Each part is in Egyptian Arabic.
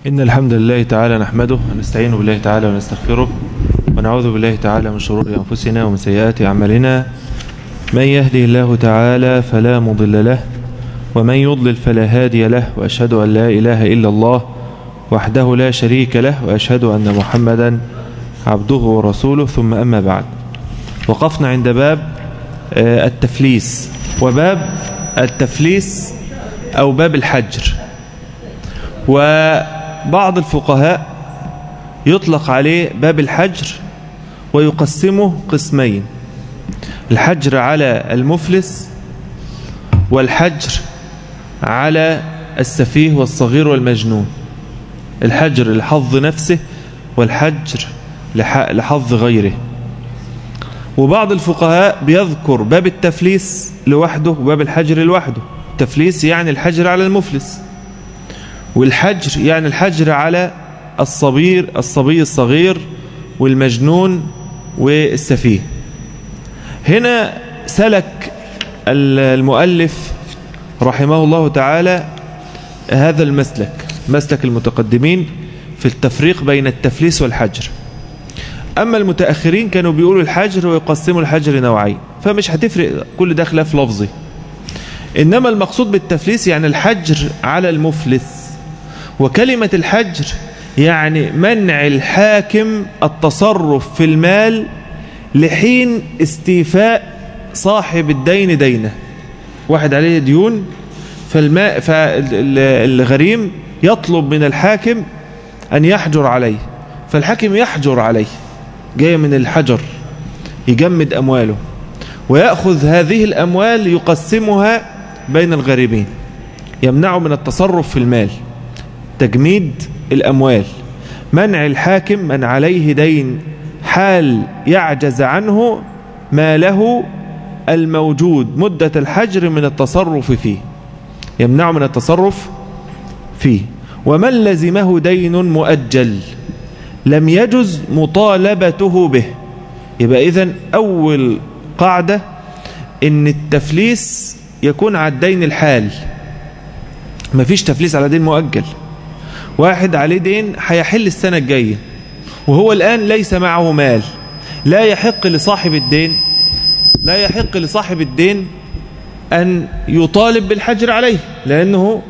إن الحمد لله تعالى نحمده ونستعين بالله تعالى ونستغفره ونعوذ بالله تعالى من شرور أنفسنا ومن سيئات أعمالنا من يهدي الله تعالى فلا مضل له ومن يضلل فلا هادي له وأشهد أن لا إله إلا الله وحده لا شريك له وأشهد أن محمدا عبده ورسوله ثم أما بعد وقفنا عند باب التفليس وباب التفليس أو باب الحجر وبعض الفقهاء يطلق عليه باب الحجر ويقسمه قسمين الحجر على المفلس والحجر على السفيه والصغير والمجنون الحجر لحظ نفسه والحجر لحظ غيره وبعض الفقهاء بيذكر باب التفليس لوحده وباب الحجر لوحده التفليس يعني الحجر على المفلس والحجر يعني الحجر على الصبير الصبي الصغير والمجنون والسفيه هنا سلك المؤلف رحمه الله تعالى هذا المسلك مسلك المتقدمين في التفريق بين التفليس والحجر أما المتأخرين كانوا بيقولوا الحجر ويقسموا الحجر نوعين فمش هتفرق كل ده خلاف لفظي إنما المقصود بالتفليس يعني الحجر على المفلس وكلمة الحجر يعني منع الحاكم التصرف في المال لحين استيفاء صاحب الدين دينه واحد عليه ديون فالماء فالغريم يطلب من الحاكم أن يحجر عليه فالحاكم يحجر عليه جاي من الحجر يجمد أمواله ويأخذ هذه الأموال يقسمها بين الغريبين يمنعه من التصرف في المال تجميد الأموال منع الحاكم من عليه دين حال يعجز عنه ما له الموجود مدة الحجر من التصرف فيه يمنعه من التصرف فيه ومن لزمه دين مؤجل لم يجز مطالبته به يبقى إذن أول قاعدة إن التفليس يكون على الدين الحال مفيش تفليس على دين مؤجل واحد عليه دين هيحل السنة الجاية وهو الآن ليس معه مال لا يحق لصاحب الدين لا يحق لصاحب الدين أن يطالب بالحجر عليه لأنه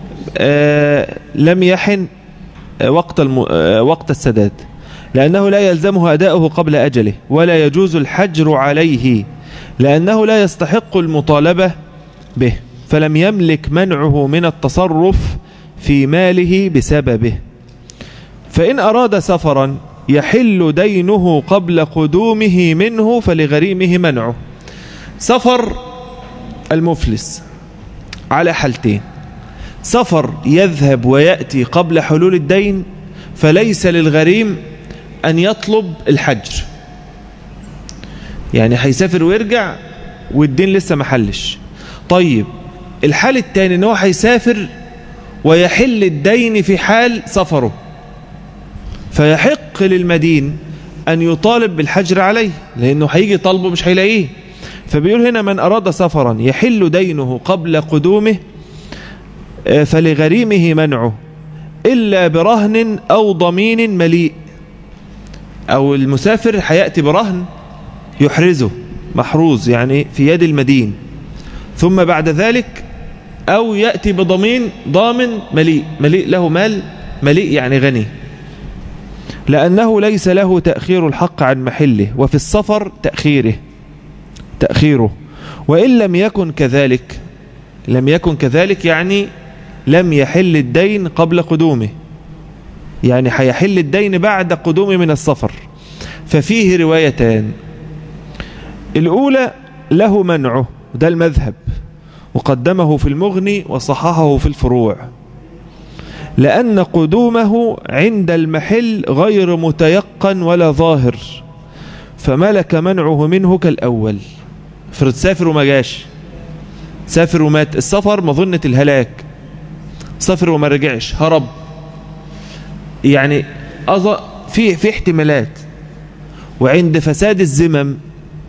آه لم يحن وقت, الم... وقت السداد لأنه لا يلزمه أداؤه قبل أجله ولا يجوز الحجر عليه لأنه لا يستحق المطالبة به فلم يملك منعه من التصرف في ماله بسببه فإن أراد سفرا يحل دينه قبل قدومه منه فلغريمه منعه سفر المفلس على حالتين سفر يذهب ويأتي قبل حلول الدين فليس للغريم أن يطلب الحجر يعني هيسافر ويرجع والدين لسه محلش طيب الحال الثاني ان هو هيسافر ويحل الدين في حال سفره فيحق للمدين أن يطالب بالحجر عليه لأنه هيجي طلبه مش هيلاقيه فبيقول هنا من أراد سفرا يحل دينه قبل قدومه فلغريمه منعه إلا برهن أو ضمين مليء أو المسافر هيأتي برهن يحرزه محروز يعني في يد المدين ثم بعد ذلك أو يأتي بضمين ضامن مليء مليء له مال مليء يعني غني لأنه ليس له تأخير الحق عن محله وفي السفر تأخيره تأخيره وإن لم يكن كذلك لم يكن كذلك يعني لم يحل الدين قبل قدومه يعني هيحل الدين بعد قدومه من السفر ففيه روايتان الأولى له منعه ده المذهب وقدمه في المغني وصححه في الفروع لأن قدومه عند المحل غير متيقن ولا ظاهر فملك منعه منه كالأول فرد سافر وما جاش سافر ومات السفر مظنة الهلاك سافر وما رجعش هرب يعني أظ... في في احتمالات وعند فساد الزمم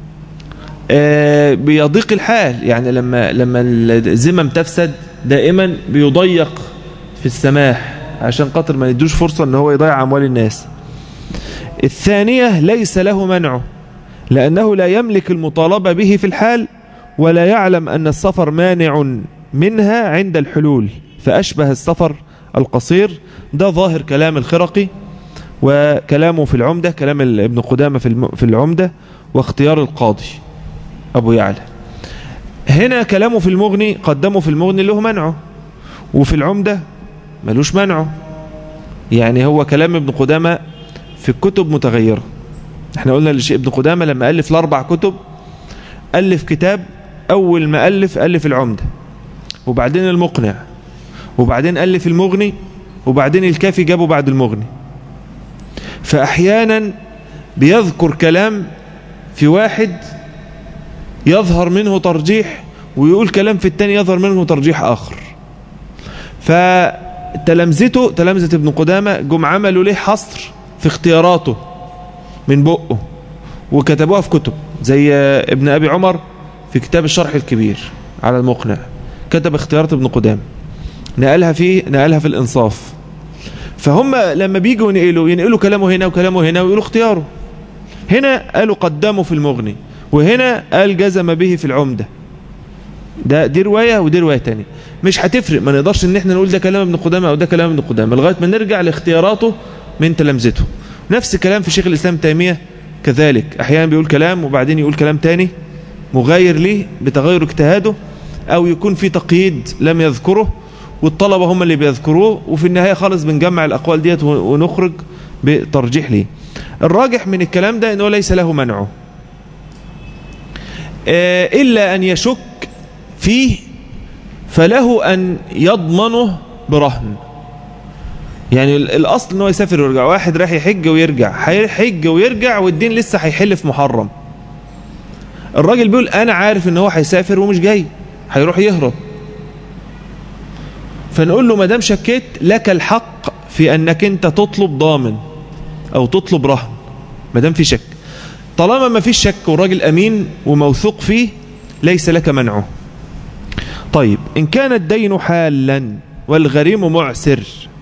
آه بيضيق الحال يعني لما لما الزمم تفسد دائما بيضيق في السماح عشان قطر ما يدوش فرصة ان هو يضيع اموال الناس الثانية ليس له منعه لأنه لا يملك المطالبة به في الحال ولا يعلم أن السفر مانع منها عند الحلول فأشبه السفر القصير ده ظاهر كلام الخرقي وكلامه في العمدة كلام ابن قدامة في العمدة واختيار القاضي أبو يعلى هنا كلامه في المغني قدمه في المغني له منعه وفي العمدة ملوش منعه يعني هو كلام ابن قدامة في الكتب متغيرة احنا قلنا لشيء ابن قدامة لما ألف الأربع كتب ألف كتاب أول ما ألف ألف العمدة وبعدين المقنع وبعدين ألف المغني وبعدين الكافي جابه بعد المغني فأحيانا بيذكر كلام في واحد يظهر منه ترجيح ويقول كلام في التاني يظهر منه ترجيح آخر فتلامذته تلامذة ابن قدامة جم عملوا ليه حصر في اختياراته من بقه وكتبوها في كتب زي ابن أبي عمر في كتاب الشرح الكبير على المقنع كتب اختيارات ابن قدامة نقلها في نقلها في الإنصاف فهم لما بيجوا ينقلوا ينقلوا كلامه هنا وكلامه هنا ويقولوا اختياره هنا قالوا قدموا في المغني وهنا قال جزم به في العمدة ده دي رواية ودي رواية تانية مش هتفرق ما نقدرش ان احنا نقول ده كلام ابن قدامة او ده كلام ابن قدامة لغاية ما نرجع لاختياراته من تلامذته نفس الكلام في شيخ الاسلام تيمية كذلك احيانا بيقول كلام وبعدين يقول كلام تاني مغاير ليه بتغير اجتهاده او يكون في تقييد لم يذكره والطلبة هم اللي بيذكروه وفي النهاية خالص بنجمع الاقوال ديت ونخرج بترجيح ليه الراجح من الكلام ده انه ليس له منعه إلا أن يشك فيه فله أن يضمنه برهن يعني الأصل أنه يسافر ويرجع واحد راح يحج ويرجع هيحج ويرجع والدين لسه هيحل في محرم الراجل بيقول أنا عارف أنه هو هيسافر ومش جاي هيروح يهرب فنقول له ما دام شكيت لك الحق في أنك أنت تطلب ضامن أو تطلب رهن ما دام في شك طالما ما فيش شك والراجل أمين وموثوق فيه ليس لك منعه طيب إن كان الدين حالا والغريم معسر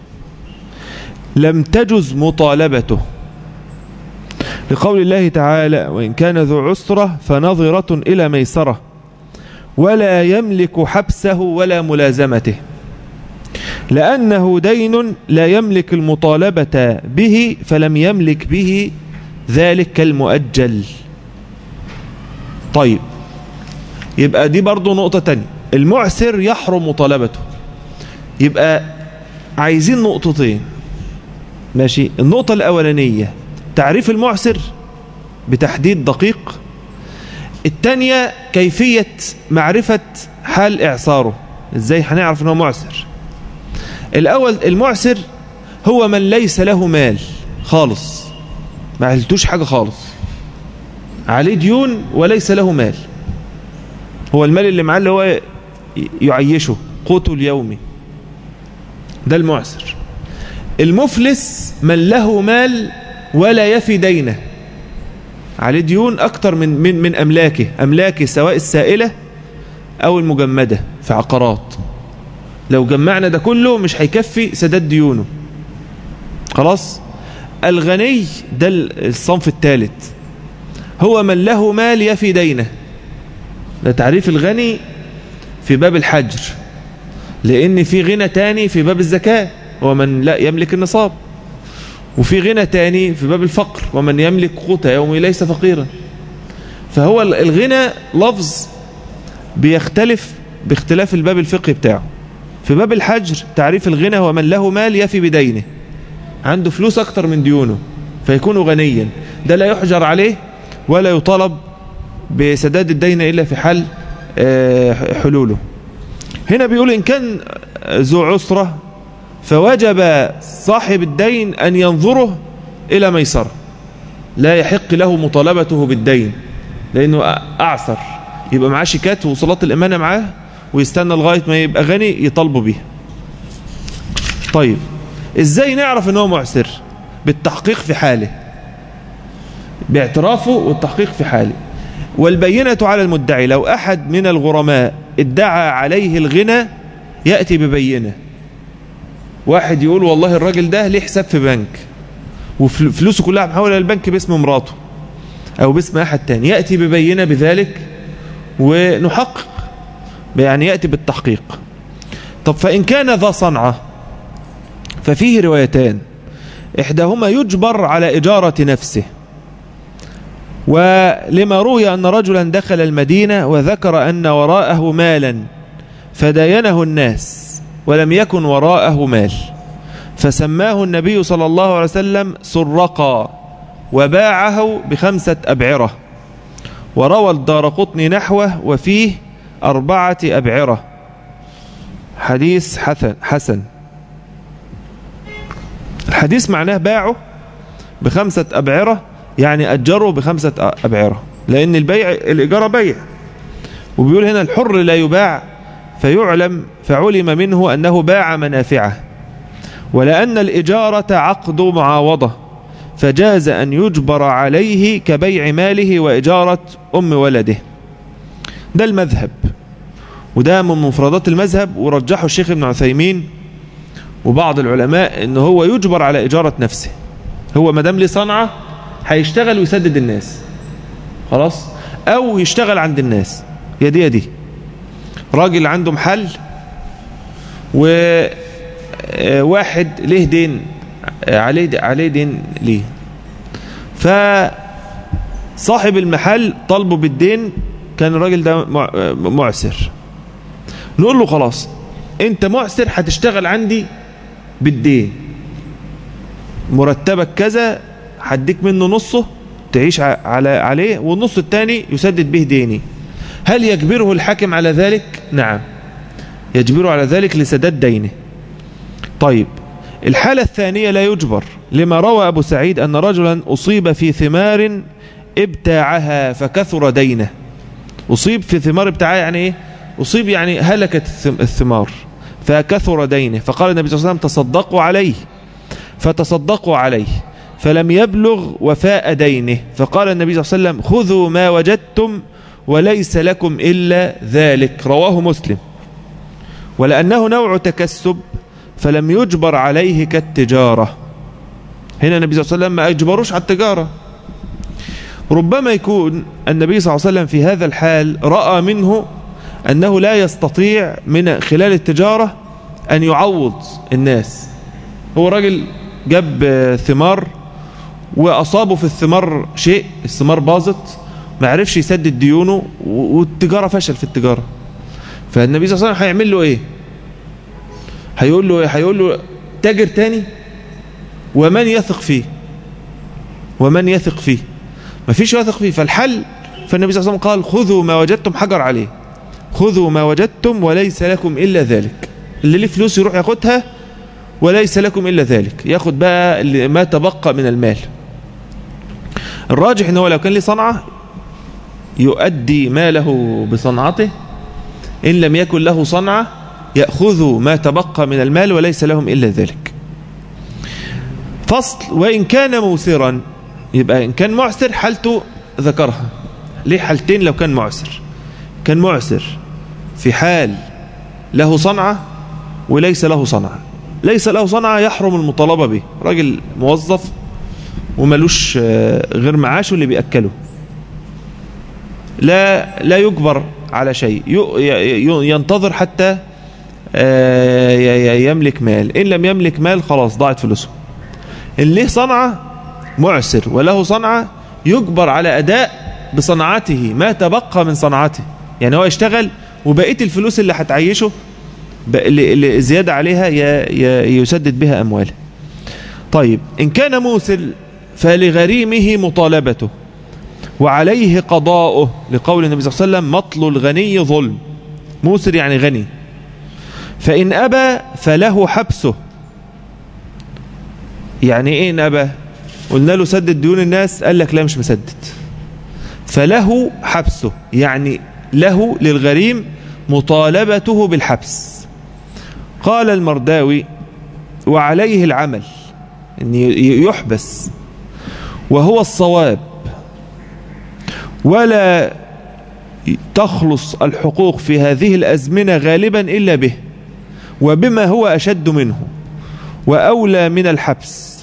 لم تجز مطالبته لقول الله تعالى وإن كان ذو عسرة فنظرة إلى ميسرة ولا يملك حبسه ولا ملازمته لأنه دين لا يملك المطالبة به فلم يملك به ذلك كالمؤجل طيب يبقى دي برضو نقطة تانية المعسر يحرم مطالبته يبقى عايزين نقطتين ماشي النقطة الأولانية تعريف المعسر بتحديد دقيق التانية كيفية معرفة حال إعصاره ازاي هنعرف انه معسر الأول المعسر هو من ليس له مال خالص ما عملتوش حاجة خالص عليه ديون وليس له مال هو المال اللي معاه اللي هو يعيشه قوته اليومي ده المعسر المفلس من له مال ولا يفي دينه عليه ديون أكتر من, من, من أملاكه أملاكه سواء السائلة أو المجمدة في عقارات لو جمعنا ده كله مش هيكفي سداد ديونه خلاص الغني ده الصنف الثالث هو من له مال يفي دينه ده تعريف الغني في باب الحجر لأن في غنى تاني في باب الزكاة ومن لا يملك النصاب وفي غنى تاني في باب الفقر ومن يملك قوت يومي ليس فقيرا فهو الغنى لفظ بيختلف باختلاف الباب الفقهي بتاعه في باب الحجر تعريف الغنى هو من له مال يفي بدينه عنده فلوس أكتر من ديونه فيكون غنيا ده لا يحجر عليه ولا يطالب بسداد الدين إلا في حال حلوله هنا بيقول إن كان ذو عسرة فوجب صاحب الدين أن ينظره إلى ميسر لا يحق له مطالبته بالدين لأنه أعسر يبقى معاه شيكات ووصلات الإمانة معاه ويستنى لغاية ما يبقى غني يطالبه بيها طيب ازاي نعرف ان هو معسر بالتحقيق في حاله باعترافه والتحقيق في حاله والبينة على المدعي لو أحد من الغرماء ادعى عليه الغنى يأتي ببينة واحد يقول والله الراجل ده ليه حساب في بنك وفلوسه كلها محولة للبنك باسم مراته او باسم احد تاني يأتي ببينة بذلك ونحقق يعني يأتي بالتحقيق طب فإن كان ذا صنعة ففيه روايتان إحداهما يجبر على إجارة نفسه ولما روي أن رجلا دخل المدينة وذكر أن وراءه مالا فداينه الناس ولم يكن وراءه مال فسماه النبي صلى الله عليه وسلم سرقا وباعه بخمسة أبعرة وروى الدار قطن نحوه وفيه أربعة أبعرة حديث حسن, حسن الحديث معناه باعه بخمسة أبعرة يعني أجره بخمسة أبعرة لأن البيع الإجارة بيع وبيقول هنا الحر لا يباع فيعلم فعلم منه أنه باع منافعه ولأن الإجارة عقد معاوضة فجاز أن يجبر عليه كبيع ماله وإجارة أم ولده ده المذهب وده من مفردات المذهب ورجحه الشيخ ابن عثيمين وبعض العلماء ان هو يجبر على إجارة نفسه هو مدام ليه صنعة هيشتغل ويسدد الناس خلاص او يشتغل عند الناس يا دي يا دي راجل عنده محل وواحد ليه دين عليه عليه دين ليه فصاحب المحل طلبه بالدين كان الراجل ده معسر نقول له خلاص انت معسر هتشتغل عندي بالدين مرتبك كذا هديك منه نصه تعيش على عليه والنص الثاني يسدد به ديني هل يجبره الحاكم على ذلك نعم يجبره على ذلك لسداد دينه طيب الحالة الثانية لا يجبر لما روى أبو سعيد أن رجلا أصيب في ثمار ابتاعها فكثر دينه أصيب في ثمار ابتاعها يعني إيه أصيب يعني هلكت الثمار فكثر دينه فقال النبي صلى الله عليه وسلم تصدقوا عليه فتصدقوا عليه فلم يبلغ وفاء دينه فقال النبي صلى الله عليه وسلم خذوا ما وجدتم وليس لكم إلا ذلك رواه مسلم ولأنه نوع تكسب فلم يجبر عليه كالتجارة هنا النبي صلى الله عليه وسلم ما أجبروش على التجارة ربما يكون النبي صلى الله عليه وسلم في هذا الحال رأى منه أنه لا يستطيع من خلال التجارة أن يعوض الناس هو راجل جاب ثمار وأصابه في الثمار شيء الثمار باظت ما عرفش يسدد ديونه والتجارة فشل في التجارة فالنبي صلى الله عليه وسلم هيعمل له ايه هيقول له ايه هيقول له تاجر تاني ومن يثق فيه ومن يثق فيه ما فيش يثق فيه فالحل فالنبي صلى الله عليه وسلم قال خذوا ما وجدتم حجر عليه خذوا ما وجدتم وليس لكم إلا ذلك اللي ليه فلوس يروح ياخدها وليس لكم إلا ذلك ياخد بقى ما تبقى من المال الراجح ان هو لو كان ليه صنعة يؤدي ماله بصنعته إن لم يكن له صنعة يأخذ ما تبقى من المال وليس لهم إلا ذلك فصل وإن كان موسرا يبقى إن كان معسر حالته ذكرها ليه حالتين لو كان معسر كان معسر في حال له صنعة وليس له صنعة ليس له صنعة يحرم المطالبة به راجل موظف وملوش غير معاشه اللي بيأكله لا لا يجبر على شيء ينتظر حتى يملك مال إن لم يملك مال خلاص ضاعت فلوسه اللي له صنعة معسر وله صنعة يجبر على أداء بصنعته ما تبقى من صنعته يعني هو يشتغل وبقية الفلوس اللي هتعيشه اللي زيادة عليها يسدد بها أمواله طيب إن كان موسل فلغريمه مطالبته وعليه قضاؤه لقول النبي صلى الله عليه وسلم مطل الغني ظلم موسر يعني غني فإن أبى فله حبسه يعني إيه إن أبى قلنا له سدد ديون الناس قال لك لا مش مسدد فله حبسه يعني له للغريم مطالبته بالحبس قال المرداوي وعليه العمل أن يحبس وهو الصواب ولا تخلص الحقوق في هذه الأزمنة غالبا إلا به وبما هو أشد منه وأولى من الحبس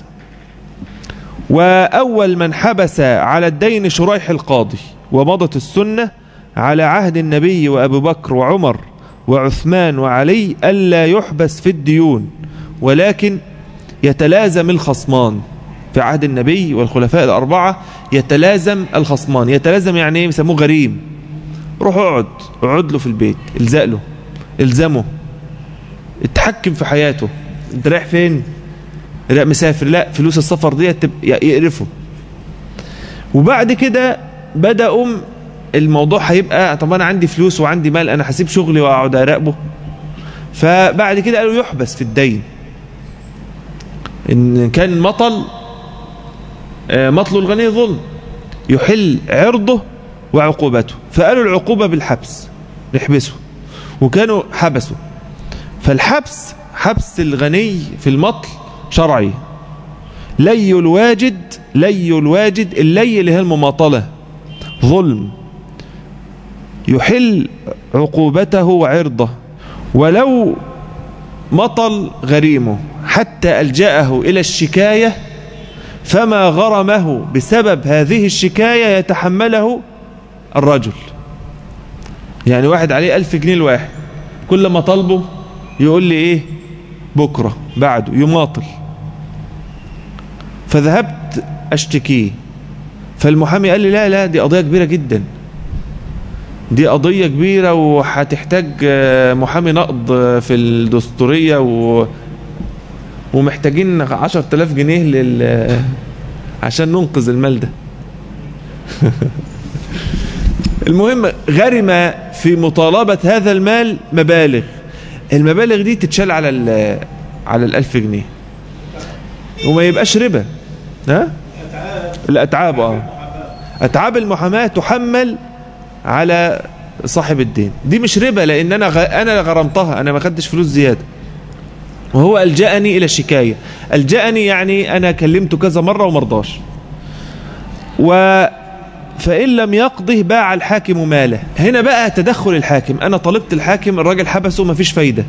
وأول من حبس على الدين شريح القاضي ومضت السنة على عهد النبي وأبو بكر وعمر وعثمان وعلي ألا يحبس في الديون ولكن يتلازم الخصمان في عهد النبي والخلفاء الأربعة يتلازم الخصمان يتلازم يعني ايه يسموه غريم روح اقعد اقعد له في البيت الزق له الزمه اتحكم في حياته انت رايح فين لا مسافر لا فلوس السفر دي يقرفه وبعد كده بدأوا الموضوع هيبقى طب انا عندي فلوس وعندي مال انا هسيب شغلي واقعد اراقبه فبعد كده قالوا يحبس في الدين ان كان مطل مطل الغني ظلم يحل عرضه وعقوبته فقالوا العقوبة بالحبس نحبسه وكانوا حبسوا فالحبس حبس الغني في المطل شرعي لي الواجد لي الواجد اللي اللي هي المماطلة ظلم يحل عقوبته وعرضه ولو مطل غريمه حتى ألجأه إلى الشكاية فما غرمه بسبب هذه الشكاية يتحمله الرجل يعني واحد عليه ألف جنيه الواحد كل ما طلبه يقول لي إيه بكرة بعده يماطل فذهبت أشتكيه فالمحامي قال لي لا لا دي قضية كبيرة جدا دي قضية كبيرة وهتحتاج محامي نقض في الدستورية و... ومحتاجين عشر تلاف جنيه لل... عشان ننقذ المال ده المهم غرم في مطالبة هذا المال مبالغ المبالغ دي تتشال على ال على الألف جنيه وما يبقاش ربا ها الأتعاب اه أتعاب المحاماة تحمل على صاحب الدين دي مش ربا لأن أنا غ... أنا غرمتها أنا ما خدتش فلوس زيادة وهو ألجأني إلى الشكاية ألجأني يعني أنا كلمته كذا مرة ومرضاش و فإن لم يقضه باع الحاكم ماله هنا بقى تدخل الحاكم أنا طلبت الحاكم الراجل حبسه ما فيش فايدة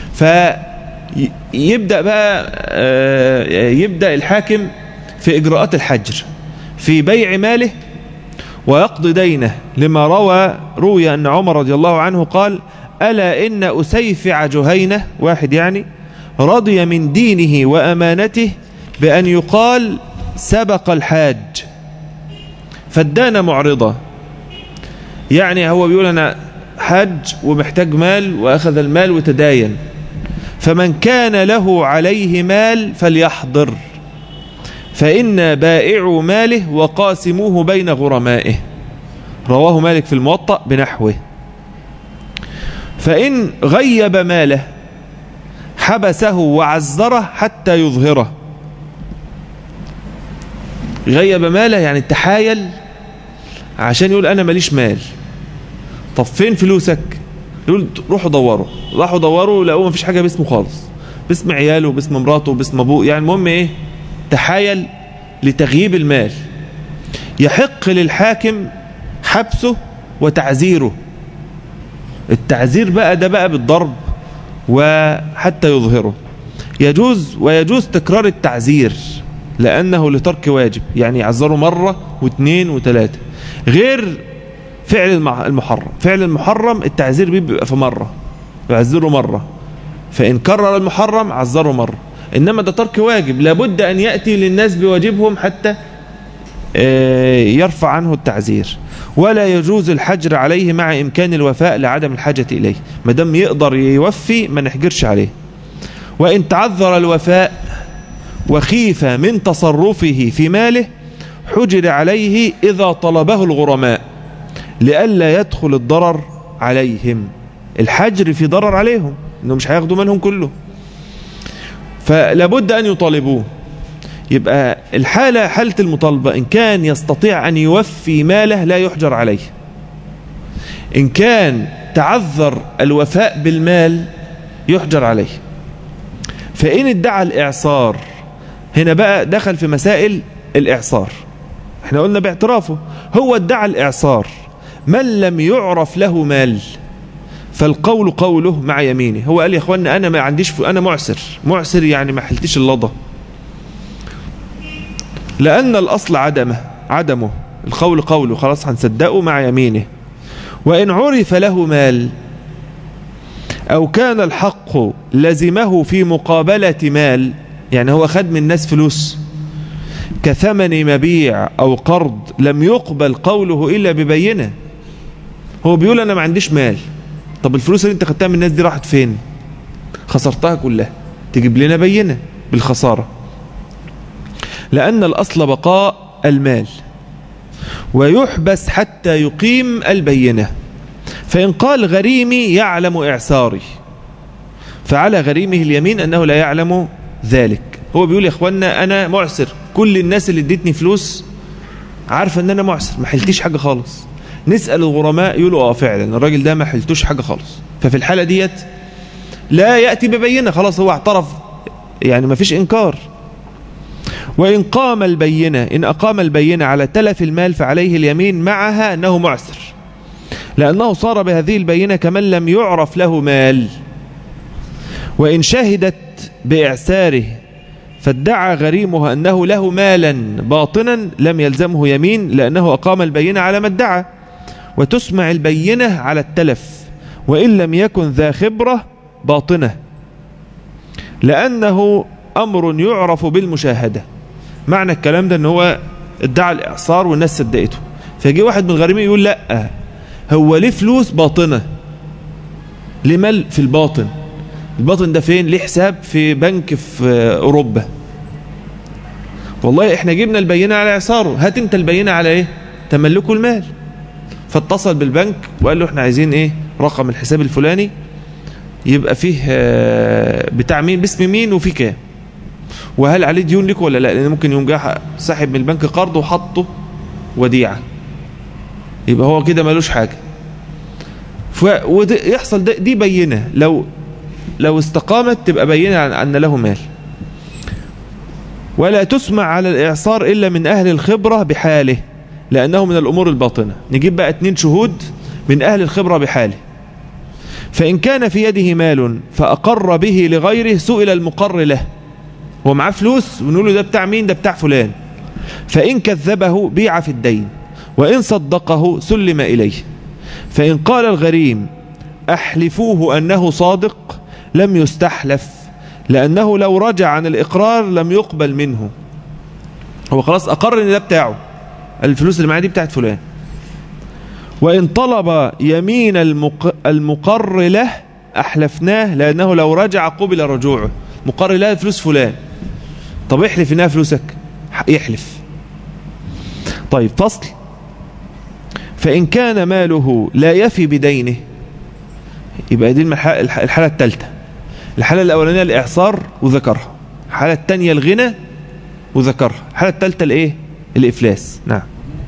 فيبدأ بقى يبدأ الحاكم في إجراءات الحجر في بيع ماله ويقضي دينه لما روى روي أن عمر رضي الله عنه قال ألا إن أسيفع جهينة واحد يعني رضي من دينه وأمانته بأن يقال سبق الحاج فدان معرضة يعني هو بيقول أنا حج ومحتاج مال وأخذ المال وتداين فمن كان له عليه مال فليحضر فإن بائع ماله وقاسموه بين غرمائه رواه مالك في الموطأ بنحوه فإن غيب ماله حبسه وعزره حتى يظهره غيب ماله يعني تحايل عشان يقول أنا ماليش مال طب فين فلوسك يقول روحوا دوروا راحوا دوروا لقوا مفيش حاجة باسمه خالص باسم عياله باسم مراته باسم أبوه يعني المهم إيه تحايل لتغييب المال يحق للحاكم حبسه وتعزيره التعزير بقى ده بقى بالضرب وحتى يظهره يجوز ويجوز تكرار التعزير لأنه لترك واجب يعني يعذره مرة واثنين وثلاثة غير فعل المحرم فعل المحرم التعزير بيبقى في مرة يعذره مرة فإن كرر المحرم عذره مرة إنما ده ترك واجب لابد أن يأتي للناس بواجبهم حتى يرفع عنه التعزير ولا يجوز الحجر عليه مع إمكان الوفاء لعدم الحاجة إليه ما دام يقدر يوفي ما نحجرش عليه وإن تعذر الوفاء وخيف من تصرفه في ماله حجر عليه إذا طلبه الغرماء لئلا يدخل الضرر عليهم الحجر في ضرر عليهم إنه مش هياخدوا منهم كله فلابد أن يطالبوه يبقى الحالة حالة المطالبة إن كان يستطيع أن يوفي ماله لا يحجر عليه إن كان تعذر الوفاء بالمال يحجر عليه فإن ادعى الإعصار هنا بقى دخل في مسائل الإعصار احنا قلنا باعترافه هو ادعى الإعصار من لم يعرف له مال فالقول قوله مع يمينه هو قال يا اخوانا انا ما عنديش ف... انا معسر معسر يعني ما حلتش اللضى لان الاصل عدمه عدمه القول قوله خلاص هنصدقه مع يمينه وان عرف له مال او كان الحق لزمه في مقابلة مال يعني هو خد من الناس فلوس كثمن مبيع او قرض لم يقبل قوله الا ببينه هو بيقول انا ما عنديش مال طب الفلوس اللي انت خدتها من الناس دي راحت فين خسرتها كلها تجيب لنا بينه بالخسارة لأن الأصل بقاء المال ويحبس حتى يقيم البينة فإن قال غريمي يعلم إعساري فعلى غريمه اليمين أنه لا يعلم ذلك هو بيقول يا أخوانا أنا معسر كل الناس اللي ادتني فلوس عارفة أن أنا معسر ما حلتيش حاجة خالص نسأل الغرماء يقولوا اه فعلا الراجل ده ما حلتوش حاجة خالص ففي الحالة ديت لا يأتي ببينة خلاص هو اعترف يعني ما فيش إنكار وإن قام البينة إن أقام البينة على تلف المال فعليه اليمين معها أنه معسر لأنه صار بهذه البينة كمن لم يعرف له مال وإن شهدت بإعساره فادعى غريمها أنه له مالا باطنا لم يلزمه يمين لأنه أقام البينة على ما ادعى وتسمع البينة على التلف وإن لم يكن ذا خبرة باطنة لأنه أمر يعرف بالمشاهدة معنى الكلام ده أنه هو ادعى الإعصار والناس صدقته فجي واحد من الغريمين يقول لا هو ليه فلوس باطنة ليه مال في الباطن الباطن ده فين ليه حساب في بنك في أوروبا والله احنا جبنا البينة على إعصاره هات انت البينة على ايه تملكه المال فاتصل بالبنك وقال له احنا عايزين ايه رقم الحساب الفلاني يبقى فيه بتاع مين باسم مين وفيه كام وهل عليه ديون لك ولا لا لان ممكن يوم جه ساحب من البنك قرض وحطه وديعه يبقى هو كده ملوش حاجه ويحصل دي بينه لو لو استقامت تبقى بينه ان له مال ولا تسمع على الاعصار الا من اهل الخبره بحاله لانه من الامور الباطنه نجيب بقى اتنين شهود من اهل الخبره بحاله فإن كان في يده مال فأقر به لغيره سئل المقر له هو معاه فلوس ونقول له ده بتاع مين ده بتاع فلان فإن كذبه بيع في الدين وإن صدقه سلم إليه فإن قال الغريم أحلفوه أنه صادق لم يستحلف لأنه لو رجع عن الإقرار لم يقبل منه هو خلاص أقر أن ده بتاعه الفلوس اللي معاه دي بتاعت فلان وإن طلب يمين المق... المقر له أحلفناه لأنه لو رجع قبل رجوعه مقر له فلوس فلان طب احلف إنها فلوسك يحلف طيب فصل فإن كان ماله لا يفي بدينه يبقى دي الحالة الثالثة الحالة الأولانية الإعصار وذكرها الحالة الثانية الغنى وذكرها الحالة الثالثة الإيه الإفلاس نعم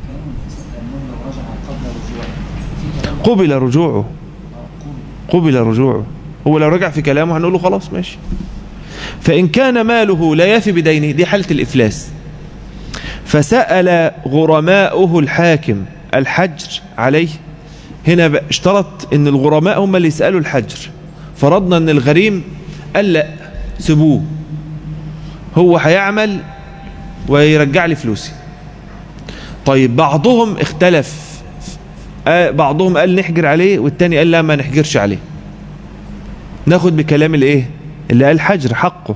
قبل رجوعه قبل رجوعه هو لو رجع في كلامه هنقول له خلاص ماشي فإن كان ماله لا يفي بدينه دي حالة الإفلاس فسأل غرماؤه الحاكم الحجر عليه هنا اشترط ان الغرماء هم اللي يسألوا الحجر فرضنا ان الغريم قال لا سيبوه هو هيعمل ويرجع لي فلوسي طيب بعضهم اختلف بعضهم قال نحجر عليه والتاني قال لا ما نحجرش عليه ناخد بكلام الايه اللي قال حجر حقه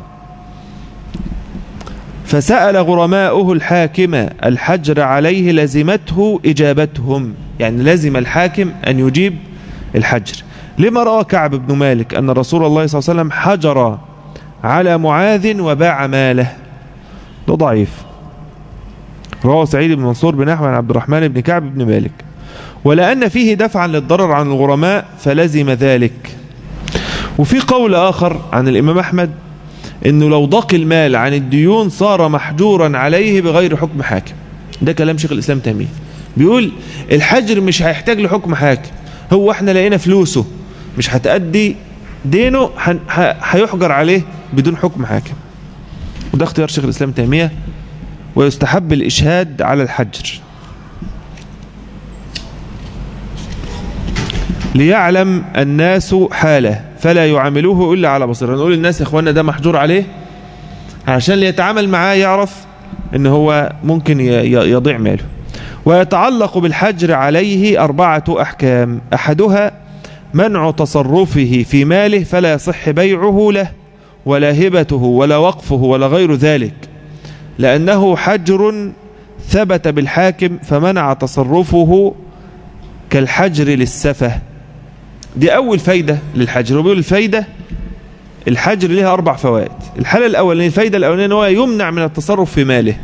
فسأل غرماؤه الحاكم الحجر عليه لزمته إجابتهم يعني لزم الحاكم أن يجيب الحجر لما رأى كعب بن مالك أن رسول الله صلى الله عليه وسلم حجر على معاذ وباع ماله ده ضعيف رواه سعيد بن منصور بنحو عن عبد الرحمن بن كعب بن مالك ولأن فيه دفعا للضرر عن الغرماء فلزم ذلك وفي قول آخر عن الإمام أحمد أنه لو ضاق المال عن الديون صار محجورا عليه بغير حكم حاكم ده كلام شيخ الإسلام تيمية بيقول الحجر مش هيحتاج لحكم حاكم هو احنا لقينا فلوسه مش هتأدي دينه هيحجر عليه بدون حكم حاكم وده اختيار شيخ الإسلام تيمية ويستحب الإشهاد على الحجر ليعلم الناس حاله فلا يعاملوه إلا على بصيرة نقول للناس يا إخواننا ده محجور عليه عشان اللي يتعامل معاه يعرف ان هو ممكن يضيع ماله ويتعلق بالحجر عليه أربعة أحكام أحدها منع تصرفه في ماله فلا يصح بيعه له ولا هبته ولا وقفه ولا غير ذلك لأنه حجر ثبت بالحاكم فمنع تصرفه كالحجر للسفه دي أول فايدة للحجر وبيقول الفايدة الحجر لها أربع فوائد الحالة الأولانية الفايدة الأولانية هو يمنع من التصرف في ماله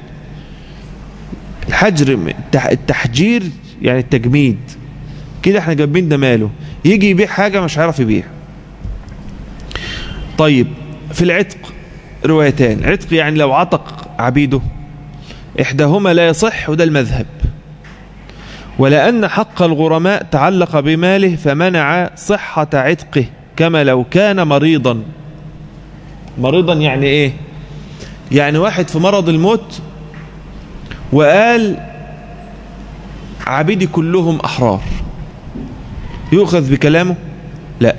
الحجر التحجير يعني التجميد كده احنا جايبين ده ماله يجي يبيع حاجة مش عارف يبيع طيب في العتق روايتان عتق يعني لو عتق عبيده إحداهما لا يصح وده المذهب ولأن حق الغرماء تعلق بماله فمنع صحة عتقه كما لو كان مريضا مريضا يعني ايه يعني واحد في مرض الموت وقال عبيدي كلهم أحرار يؤخذ بكلامه لا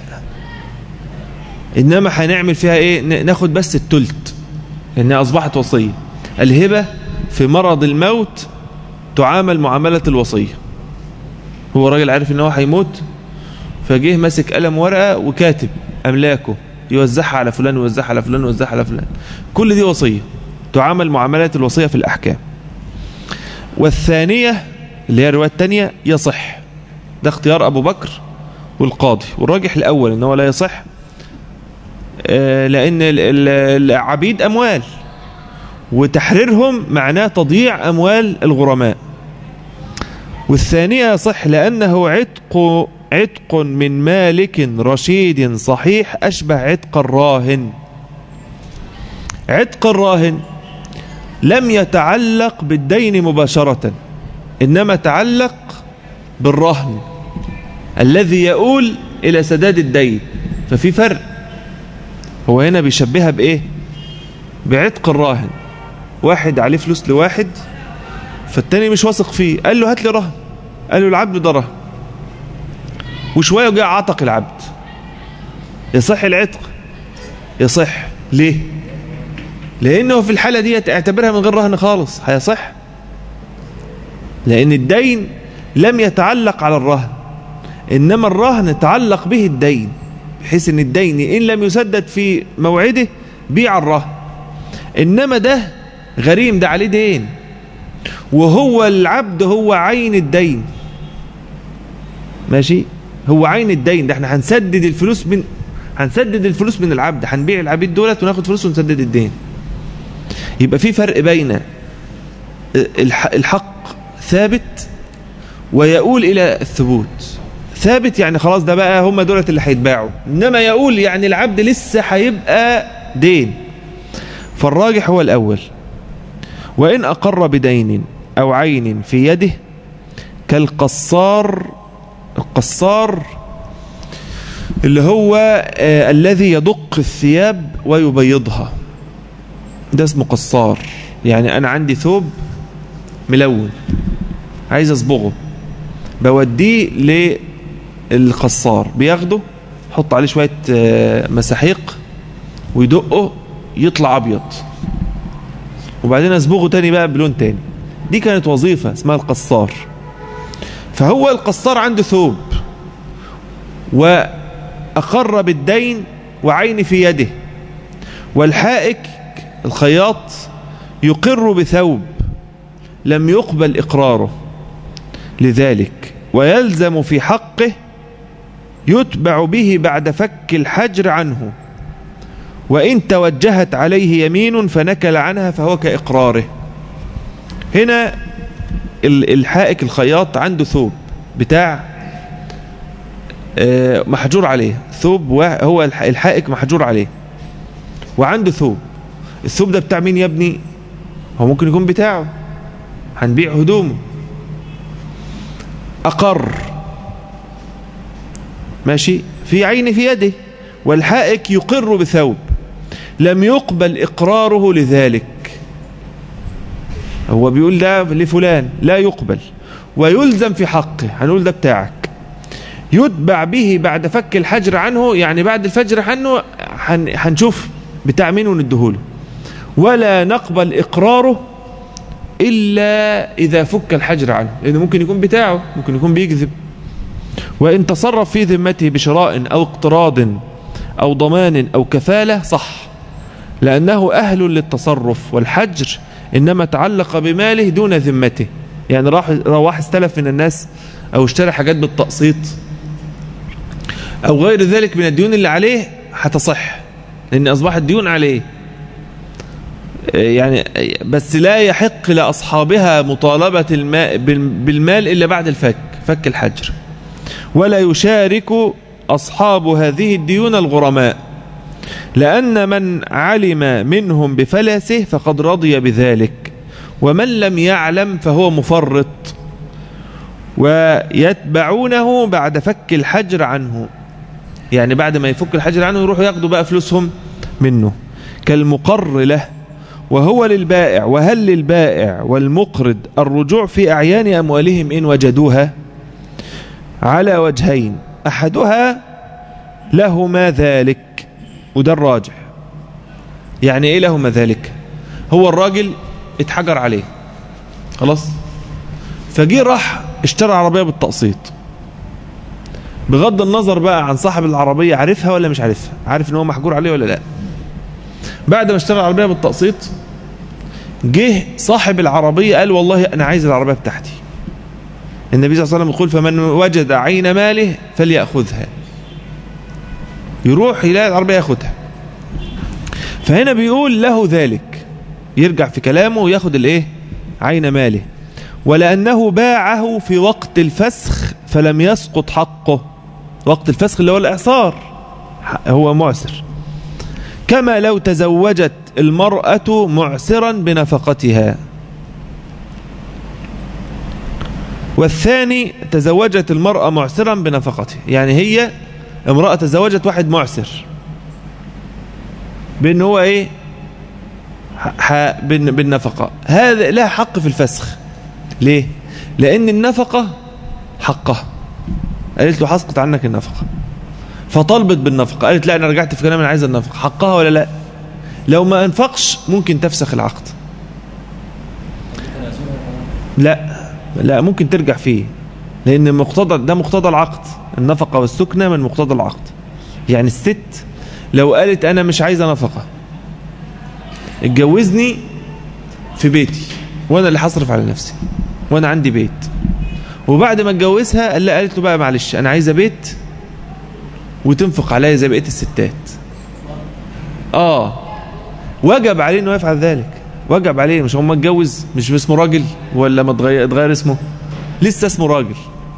إنما هنعمل فيها إيه ناخد بس التلت لأنها أصبحت وصية الهبة في مرض الموت تعامل معاملة الوصية هو راجل عارف إن هو هيموت فجه ماسك قلم ورقة وكاتب أملاكه يوزعها على فلان ويوزعها على فلان ويوزعها على فلان كل دي وصية تعامل معاملة الوصية في الأحكام والثانية اللي هي الرواية الثانية يصح ده اختيار أبو بكر والقاضي والراجح الأول إن هو لا يصح لأن العبيد أموال وتحريرهم معناه تضييع أموال الغرماء والثانية يصح لأنه عتق عتق من مالك رشيد صحيح أشبه عتق الراهن عتق الراهن لم يتعلق بالدين مباشرة إنما تعلق بالرهن الذي يؤول إلى سداد الدين ففي فرق هو هنا بيشبهها بإيه بعتق الراهن واحد عليه فلوس لواحد فالتاني مش واثق فيه قال له هات لي رهن قال له العبد ده رهن وشوية جاء عتق العبد يصح العتق يصح ليه لأنه في الحالة دي اعتبرها من غير رهن خالص هيصح لأن الدين لم يتعلق على الرهن إنما الرهن تعلق به الدين بحيث أن الدين إن لم يسدد في موعده بيع الرهن إنما ده غريم ده عليه دين وهو العبد هو عين الدين ماشي هو عين الدين ده احنا هنسدد الفلوس من هنسدد الفلوس من العبد هنبيع العبيد دولت وناخد فلوس ونسدد الدين يبقى في فرق بين الحق ثابت ويقول إلى الثبوت ثابت يعني خلاص ده بقى هم دولت اللي هيتباعوا إنما يقول يعني العبد لسه هيبقى دين فالراجح هو الأول وإن أقر بدين أو عين في يده كالقصار القصار اللي هو آه الذي يدق الثياب ويبيضها ده اسمه قصار يعني أنا عندي ثوب ملون عايز أصبغه بوديه للقصار بياخده حط عليه شوية آه مساحيق ويدقه يطلع أبيض وبعدين أصبغه تاني بقى بلون تاني دي كانت وظيفة اسمها القصار فهو القصار عنده ثوب وأقر بالدين وعين في يده والحائك الخياط يقر بثوب لم يقبل إقراره لذلك ويلزم في حقه يتبع به بعد فك الحجر عنه وإن توجهت عليه يمين فنكل عنها فهو كإقراره هنا الحائك الخياط عنده ثوب بتاع محجور عليه ثوب هو الحائك محجور عليه وعنده ثوب الثوب ده بتاع مين يا ابني هو ممكن يكون بتاعه هنبيع هدومه أقر ماشي في عين في يده والحائك يقر بثوب لم يقبل إقراره لذلك هو بيقول ده لفلان لا يقبل ويلزم في حقه هنقول ده بتاعك يتبع به بعد فك الحجر عنه يعني بعد الفجر عنه هنشوف بتاع مين وندهوله ولا نقبل إقراره إلا إذا فك الحجر عنه لأنه ممكن يكون بتاعه ممكن يكون بيكذب وإن تصرف في ذمته بشراء أو اقتراض أو ضمان أو كفالة صح لأنه أهل للتصرف والحجر إنما تعلق بماله دون ذمته يعني راح راح استلف من الناس أو اشترى حاجات بالتقسيط أو غير ذلك من الديون اللي عليه هتصح لأن أصبحت ديون عليه يعني بس لا يحق لأصحابها مطالبة الماء بالمال إلا بعد الفك فك الحجر ولا يشارك أصحاب هذه الديون الغرماء لأن من علم منهم بفلسه فقد رضي بذلك ومن لم يعلم فهو مفرط ويتبعونه بعد فك الحجر عنه يعني بعد ما يفك الحجر عنه يروحوا ياخدوا بقى فلوسهم منه كالمقر له وهو للبائع وهل للبائع والمقرض الرجوع في أعيان أموالهم إن وجدوها على وجهين أحدها لهما ذلك وده الراجح يعني إيه لهما ذلك هو الراجل اتحجر عليه خلاص فجي راح اشترى عربية بالتقسيط بغض النظر بقى عن صاحب العربية عارفها ولا مش عارفها عارف ان هو محجور عليه ولا لا بعد ما اشترى العربية بالتقسيط جه صاحب العربية قال والله انا عايز العربية بتاعتي النبي صلى الله عليه وسلم يقول فمن وجد عين ماله فليأخذها يروح يلاقي العربية ياخدها فهنا بيقول له ذلك يرجع في كلامه وياخد الايه عين ماله ولأنه باعه في وقت الفسخ فلم يسقط حقه وقت الفسخ اللي هو الإعصار هو معسر كما لو تزوجت المرأة معسرا بنفقتها والثاني تزوجت المرأة معسرا بنفقته يعني هي امرأة تزوجت واحد معسر بأن هو ايه بالنفقة هذا لها حق في الفسخ ليه لأن النفقة حقها قالت له حسقط عنك النفقة فطلبت بالنفقة قالت لا أنا رجعت في كلام أنا عايز النفقة حقها ولا لا لو ما أنفقش ممكن تفسخ العقد لا لا ممكن ترجع فيه لأن مقتضى ده مقتضى العقد النفقة والسكنة من مقتضى العقد يعني الست لو قالت أنا مش عايزة نفقة اتجوزني في بيتي وأنا اللي هصرف على نفسي وأنا عندي بيت وبعد ما اتجوزها قال قالت له بقى معلش أنا عايزة بيت وتنفق عليا زي بقية الستات آه وجب عليه انه يفعل ذلك وجب عليه مش هو ما اتجوز مش اسمه راجل ولا ما اتغير اسمه لسه اسمه راجل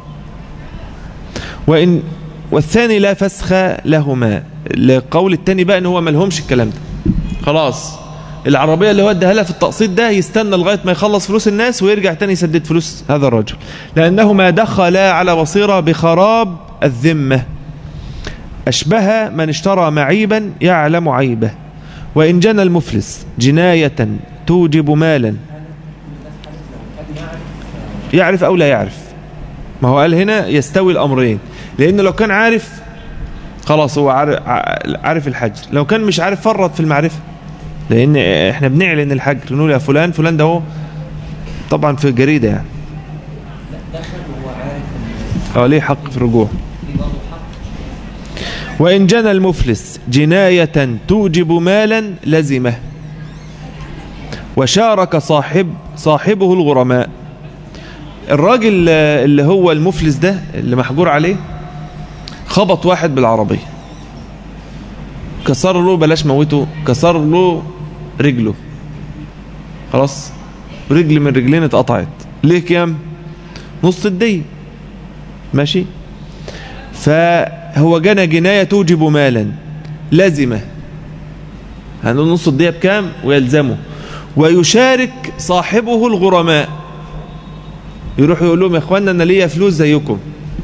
وإن والثاني لا فسخ لهما لقول الثاني بقى ان هو ملهمش الكلام ده خلاص العربية اللي هو اداها لها في التقسيط ده يستنى لغاية ما يخلص فلوس الناس ويرجع تاني يسدد فلوس هذا الرجل لأنهما دخلا على بصيرة بخراب الذمة أشبه من اشترى معيبا يعلم عيبه وإن جنى المفلس جناية توجب مالا يعرف أو لا يعرف ما هو قال هنا يستوي الأمرين لأنه لو كان عارف خلاص هو عارف الحجر لو كان مش عارف فرط في المعرفة لأن احنا بنعلن الحجر نقول يا فلان فلان ده هو طبعا في جريدة يعني اه ليه حق في الرجوع وإن جنى المفلس جناية توجب مالا لزمه وشارك صاحب صاحبه الغرماء الراجل اللي هو المفلس ده اللي محجور عليه خبط واحد بالعربية كسر له بلاش موته كسر له رجله خلاص رجل من رجلين اتقطعت ليه كام نص الدية ماشي فهو جنى جناية توجب مالا لازمة هنقول نص الدية بكام ويلزمه ويشارك صاحبه الغرماء يروح يقول لهم يا اخوانا انا ليا فلوس زيكم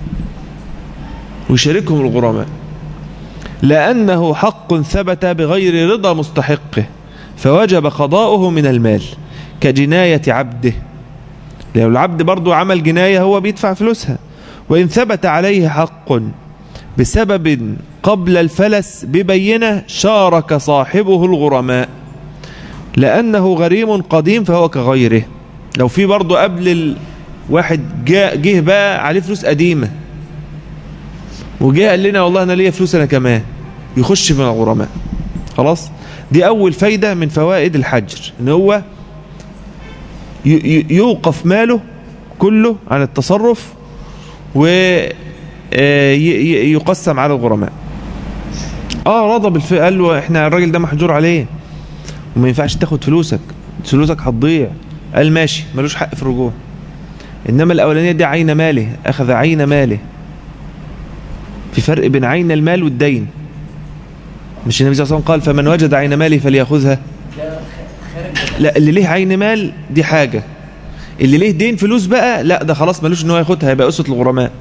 ويشاركهم الغرماء لأنه حق ثبت بغير رضا مستحقه فوجب قضاؤه من المال كجناية عبده لو العبد برضو عمل جناية هو بيدفع فلوسها وإن ثبت عليه حق بسبب قبل الفلس ببينة شارك صاحبه الغرماء لأنه غريم قديم فهو كغيره لو في برضه قبل الواحد جه, جه بقى عليه فلوس قديمة وجه قال لنا والله أنا ليا فلوس أنا كمان يخش من الغرماء خلاص دي أول فايدة من فوائد الحجر إن هو يوقف ماله كله عن التصرف ويقسم على الغرماء اه رضى بالف قال له احنا الراجل ده محجور عليه وما ينفعش تاخد فلوسك فلوسك هتضيع قال ماشي ملوش حق في الرجوع انما الاولانيه دي عين ماله اخذ عين ماله في فرق بين عين المال والدين مش النبي صلى الله عليه وسلم قال فمن وجد عين ماله فليأخذها لا اللي ليه عين مال دي حاجة اللي ليه دين فلوس بقى لا ده خلاص ملوش ان هو ياخدها يبقى قصة الغرماء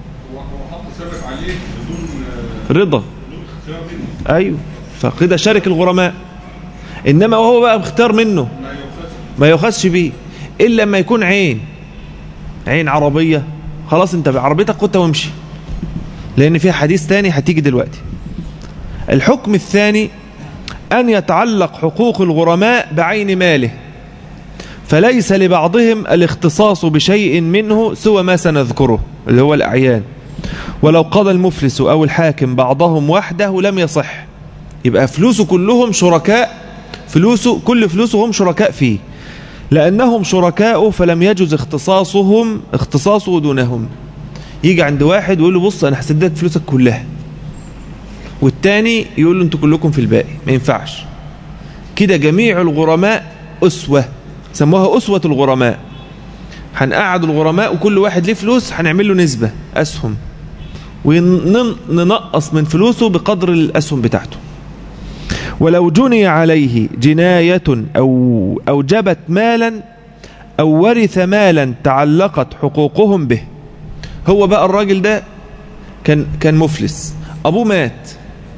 رضا ايوه فكده شارك الغرماء انما وهو بقى بيختار منه ما يؤخذش بيه الا لما يكون عين عين عربية خلاص انت بعربيتك خدها وامشي لان فيها حديث تاني هتيجي دلوقتي الحكم الثاني أن يتعلق حقوق الغرماء بعين ماله فليس لبعضهم الاختصاص بشيء منه سوى ما سنذكره اللي هو الأعيان ولو قضى المفلس أو الحاكم بعضهم وحده لم يصح يبقى فلوسه كلهم شركاء فلوسه كل فلوسه هم شركاء فيه لأنهم شركاء فلم يجوز اختصاصهم اختصاصه دونهم يجي عند واحد ويقول له بص أنا هسددك فلوسك كلها والتاني يقول له انتوا كلكم في الباقي ما ينفعش كده جميع الغرماء أسوة سموها أسوة الغرماء هنقعد الغرماء وكل واحد ليه فلوس هنعمل له نسبة أسهم وننقص من فلوسه بقدر الأسهم بتاعته ولو جني عليه جناية أو أوجبت مالا أو ورث مالا تعلقت حقوقهم به هو بقى الراجل ده كان كان مفلس أبوه مات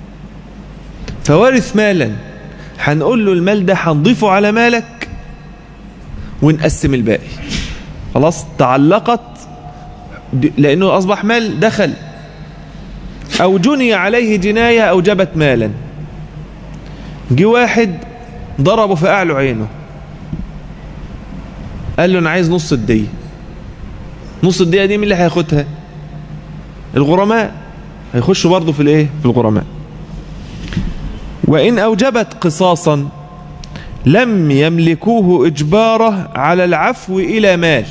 فوارث مالا هنقول له المال ده هنضيفه على مالك ونقسم الباقي خلاص تعلقت لأنه أصبح مال دخل أو جني عليه جناية أوجبت مالا جه واحد ضربه في أعلى عينه قال له أنا عايز نص الدية نص الدية دي مين اللي هياخدها الغرماء هيخشوا برضه في الايه في الغرماء وإن أوجبت قصاصا لم يملكوه إجباره على العفو إلى مال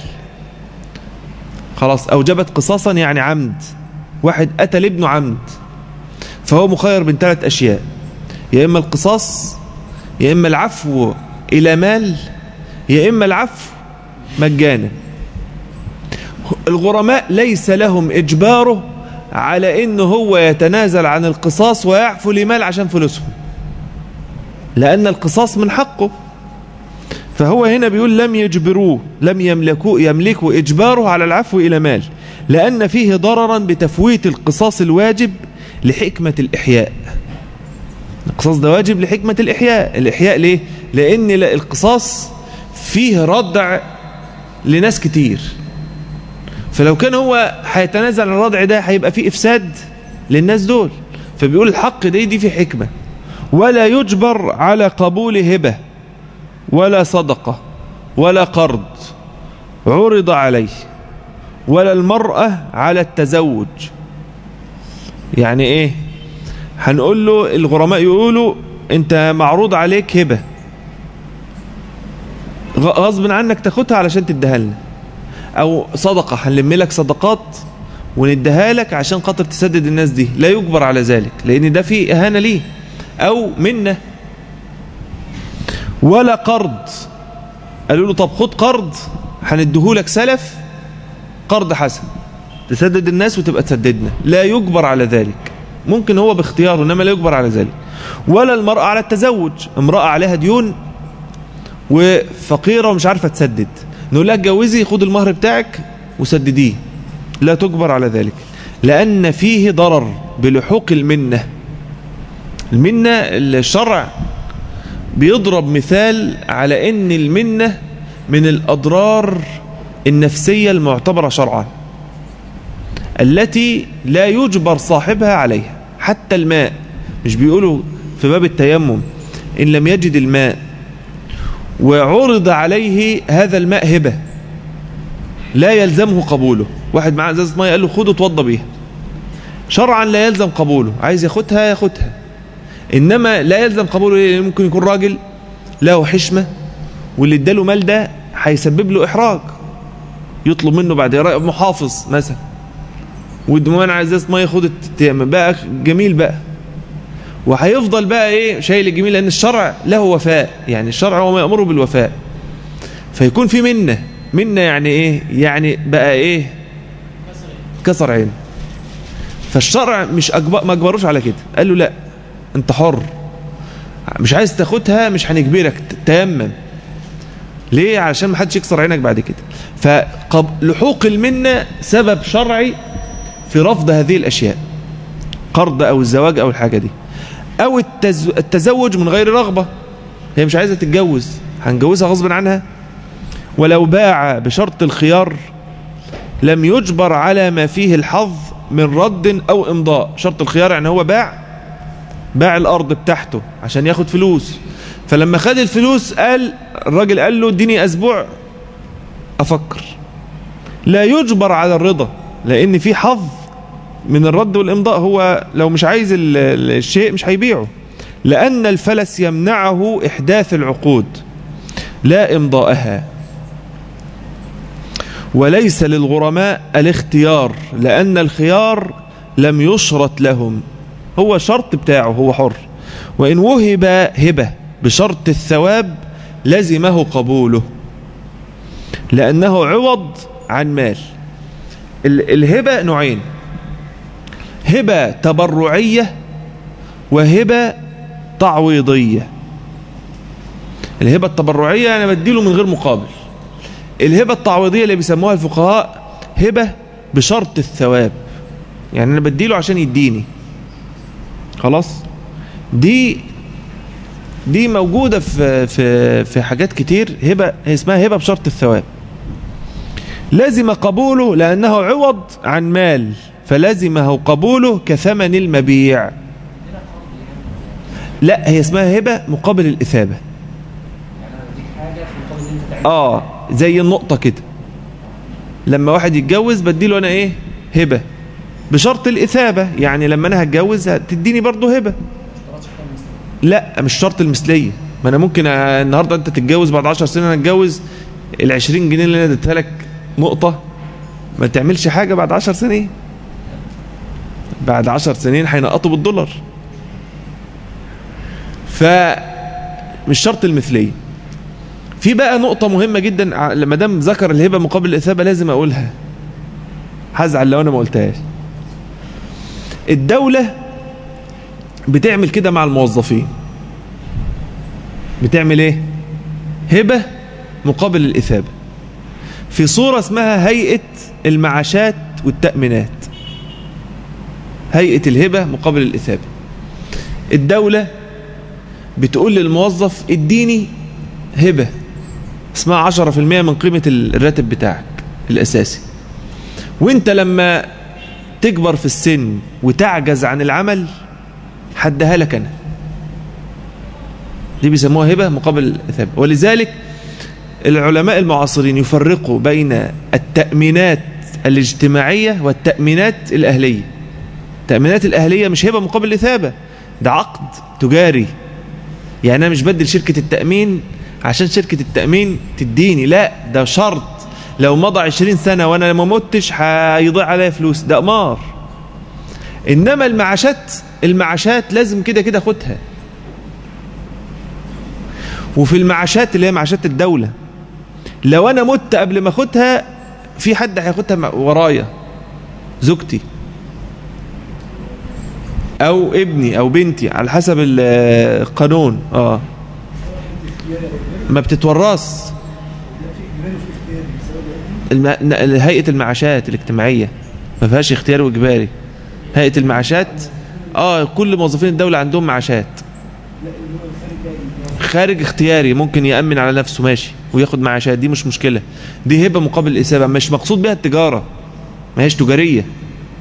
خلاص أوجبت قصاصا يعني عمد واحد قتل ابنه عمد فهو مخير بين ثلاث أشياء يا إما القصاص يا إما العفو إلى مال يا إما العفو مجانا الغرماء ليس لهم إجباره على إنه هو يتنازل عن القصاص ويعفو لمال عشان فلوسهم لأن القصاص من حقه فهو هنا بيقول لم يجبروه لم يملكوا يملكوا إجباره على العفو إلى مال لأن فيه ضررا بتفويت القصاص الواجب لحكمة الإحياء القصاص ده واجب لحكمة الإحياء الإحياء ليه؟ لأن القصاص فيه ردع لناس كتير فلو كان هو هيتنازل عن الردع ده هيبقى فيه إفساد للناس دول فبيقول الحق دي دي في حكمة ولا يجبر على قبول هبة ولا صدقة ولا قرض عرض عليه ولا المرأة على التزوج يعني ايه هنقول له الغرماء يقولوا انت معروض عليك هبة غصب عنك تاخدها علشان تديها لنا او صدقة هنلم لك صدقات ونديها لك عشان خاطر تسدد الناس دي لا يجبر على ذلك لان ده فيه اهانة ليه او منه ولا قرض قالوا له طب خد قرض هنديهولك سلف قرض حسن تسدد الناس وتبقى تسددنا لا يجبر على ذلك ممكن هو باختياره انما لا يجبر على ذلك ولا المرأة على التزوج امرأة عليها ديون وفقيرة ومش عارفة تسدد نقول لها اتجوزي خد المهر بتاعك وسدديه لا تجبر على ذلك لأن فيه ضرر بلحوق المنة المنة الشرع بيضرب مثال على ان المنة من الأضرار النفسية المعتبرة شرعا التي لا يجبر صاحبها عليها حتى الماء مش بيقولوا في باب التيمم إن لم يجد الماء وعرض عليه هذا الماء هبة لا يلزمه قبوله واحد معاه ازازه ميه قال له خده اتوضى بيها شرعا لا يلزم قبوله عايز ياخدها ياخدها انما لا يلزم قبوله ليه ممكن يكون راجل له حشمه واللي اداله مال ده هيسبب له احراج يطلب منه بعد محافظ مثلا والدمان عايز ازازه ميه خد التيمم بقى جميل بقى وهيفضل بقى ايه شايل الجميل لان الشرع له وفاء يعني الشرع هو ما يامره بالوفاء فيكون في منه منه يعني ايه يعني بقى ايه كسر عين فالشرع مش أجبر ما اجبروش على كده قال له لا انت حر مش عايز تاخدها مش هنجبرك تيمم ليه علشان ما حدش يكسر عينك بعد كده فلحوق المنة سبب شرعي في رفض هذه الأشياء قرض أو الزواج أو الحاجة دي أو التزوج من غير رغبة هي مش عايزة تتجوز هنجوزها غصب عنها ولو باع بشرط الخيار لم يجبر على ما فيه الحظ من رد أو إمضاء شرط الخيار يعني هو باع باع الأرض بتاعته عشان ياخد فلوس فلما خد الفلوس قال الراجل قال له اديني أسبوع أفكر لا يجبر على الرضا لأن في حظ من الرد والإمضاء هو لو مش عايز الشيء مش هيبيعه لأن الفلس يمنعه إحداث العقود لا إمضاءها وليس للغرماء الاختيار لأن الخيار لم يشرط لهم هو شرط بتاعه هو حر وإن وهب هبة بشرط الثواب لزمه قبوله لأنه عوض عن مال الهبة نوعين هبة تبرعية وهبة تعويضية الهبة التبرعية أنا بديله من غير مقابل الهبة التعويضية اللي بيسموها الفقهاء هبة بشرط الثواب يعني أنا بديله عشان يديني خلاص دي دي موجودة في في في حاجات كتير هبة اسمها هبة بشرط الثواب لازم قبوله لأنه عوض عن مال فلزمه قبوله كثمن المبيع لا هي اسمها هبة مقابل الإثابة اه زي النقطة كده لما واحد يتجوز بديله انا ايه هبة بشرط الإثابة يعني لما انا هتجوز تديني برضه هبة لا مش شرط المثلية ما انا ممكن النهاردة انت تتجوز بعد 10 سنين انا اتجوز ال 20 جنيه اللي انا اديتها لك نقطة ما تعملش حاجة بعد 10 سنين بعد 10 سنين هينقطوا بالدولار فمش شرط المثليه في بقى نقطة مهمة جدا لما دام ذكر الهبة مقابل الإثابة لازم أقولها هزعل لو أنا ما قلتهاش الدولة بتعمل كده مع الموظفين بتعمل ايه هبة مقابل الإثابة في صورة اسمها هيئة المعاشات والتأمينات هيئة الهبة مقابل الإثابة الدولة بتقول للموظف اديني هبة اسمها عشرة في المية من قيمة الراتب بتاعك الأساسي وانت لما تكبر في السن وتعجز عن العمل حدها لك أنا دي بيسموها هبة مقابل ثابت ولذلك العلماء المعاصرين يفرقوا بين التأمينات الاجتماعية والتأمينات الأهلية التأمينات الأهلية مش هبة مقابل إثابة ده عقد تجاري يعني أنا مش بدل شركة التأمين عشان شركة التأمين تديني لا ده شرط لو مضى عشرين سنة وانا ما متش هيضيع عليا فلوس ده قمار انما المعاشات المعاشات لازم كده كده اخدها وفي المعاشات اللي هي معاشات الدولة لو انا مت قبل ما اخدها في حد هياخدها ورايا زوجتي او ابني او بنتي على حسب القانون اه ما بتتورث هيئة المعاشات الاجتماعية ما فيهاش اختياري واجباري هيئة المعاشات اه كل موظفين الدولة عندهم معاشات خارج اختياري ممكن يأمن على نفسه ماشي وياخد معاشات دي مش مشكلة دي هبة مقابل الإثابة مش مقصود بها التجارة ما هيش تجارية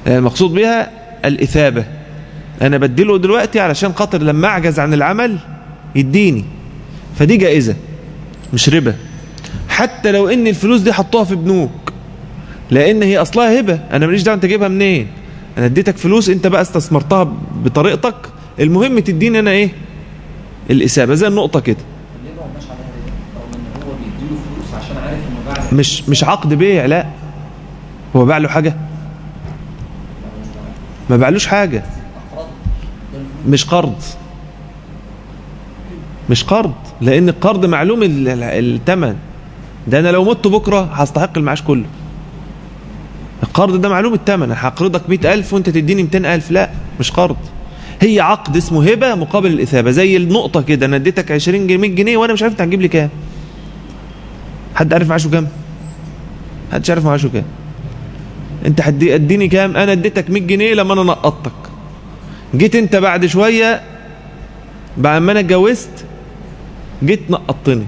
المقصود بها الإثابة أنا بديله دلوقتي علشان خاطر لما أعجز عن العمل يديني فدي جائزة مش ربا حتى لو ان الفلوس دي حطوها في بنوك لان هي اصلها هبة انا ماليش دعوه انت جايبها منين انا اديتك فلوس انت بقى استثمرتها بطريقتك المهم تديني انا ايه الاسابه زي النقطه كده ليه ما قلناش عليها ربا رغم ان هو بيديله فلوس عشان عارف انه باع مش مش عقد بيع لا هو باع له حاجه ما باعلوش حاجه مش قرض مش قرض لان القرض معلوم ال- ال- الثمن ده انا لو مت بكره هستحق المعاش كله القرض ده معلوم الثمن انا هقرضك 100000 وانت تديني 200000 لا مش قرض هي عقد اسمه هبه مقابل الاثابه زي النقطه كده انا اديتك 20 جنيه 100 جنيه وانا مش عارف انت هتجيب لي كام حد عارف معاشه كام محدش عارف معاشه كام انت هتدي اديني كام انا اديتك 100 جنيه لما انا نقطتك جيت انت بعد شويه بعد ما انا اتجوزت جيت نقطتني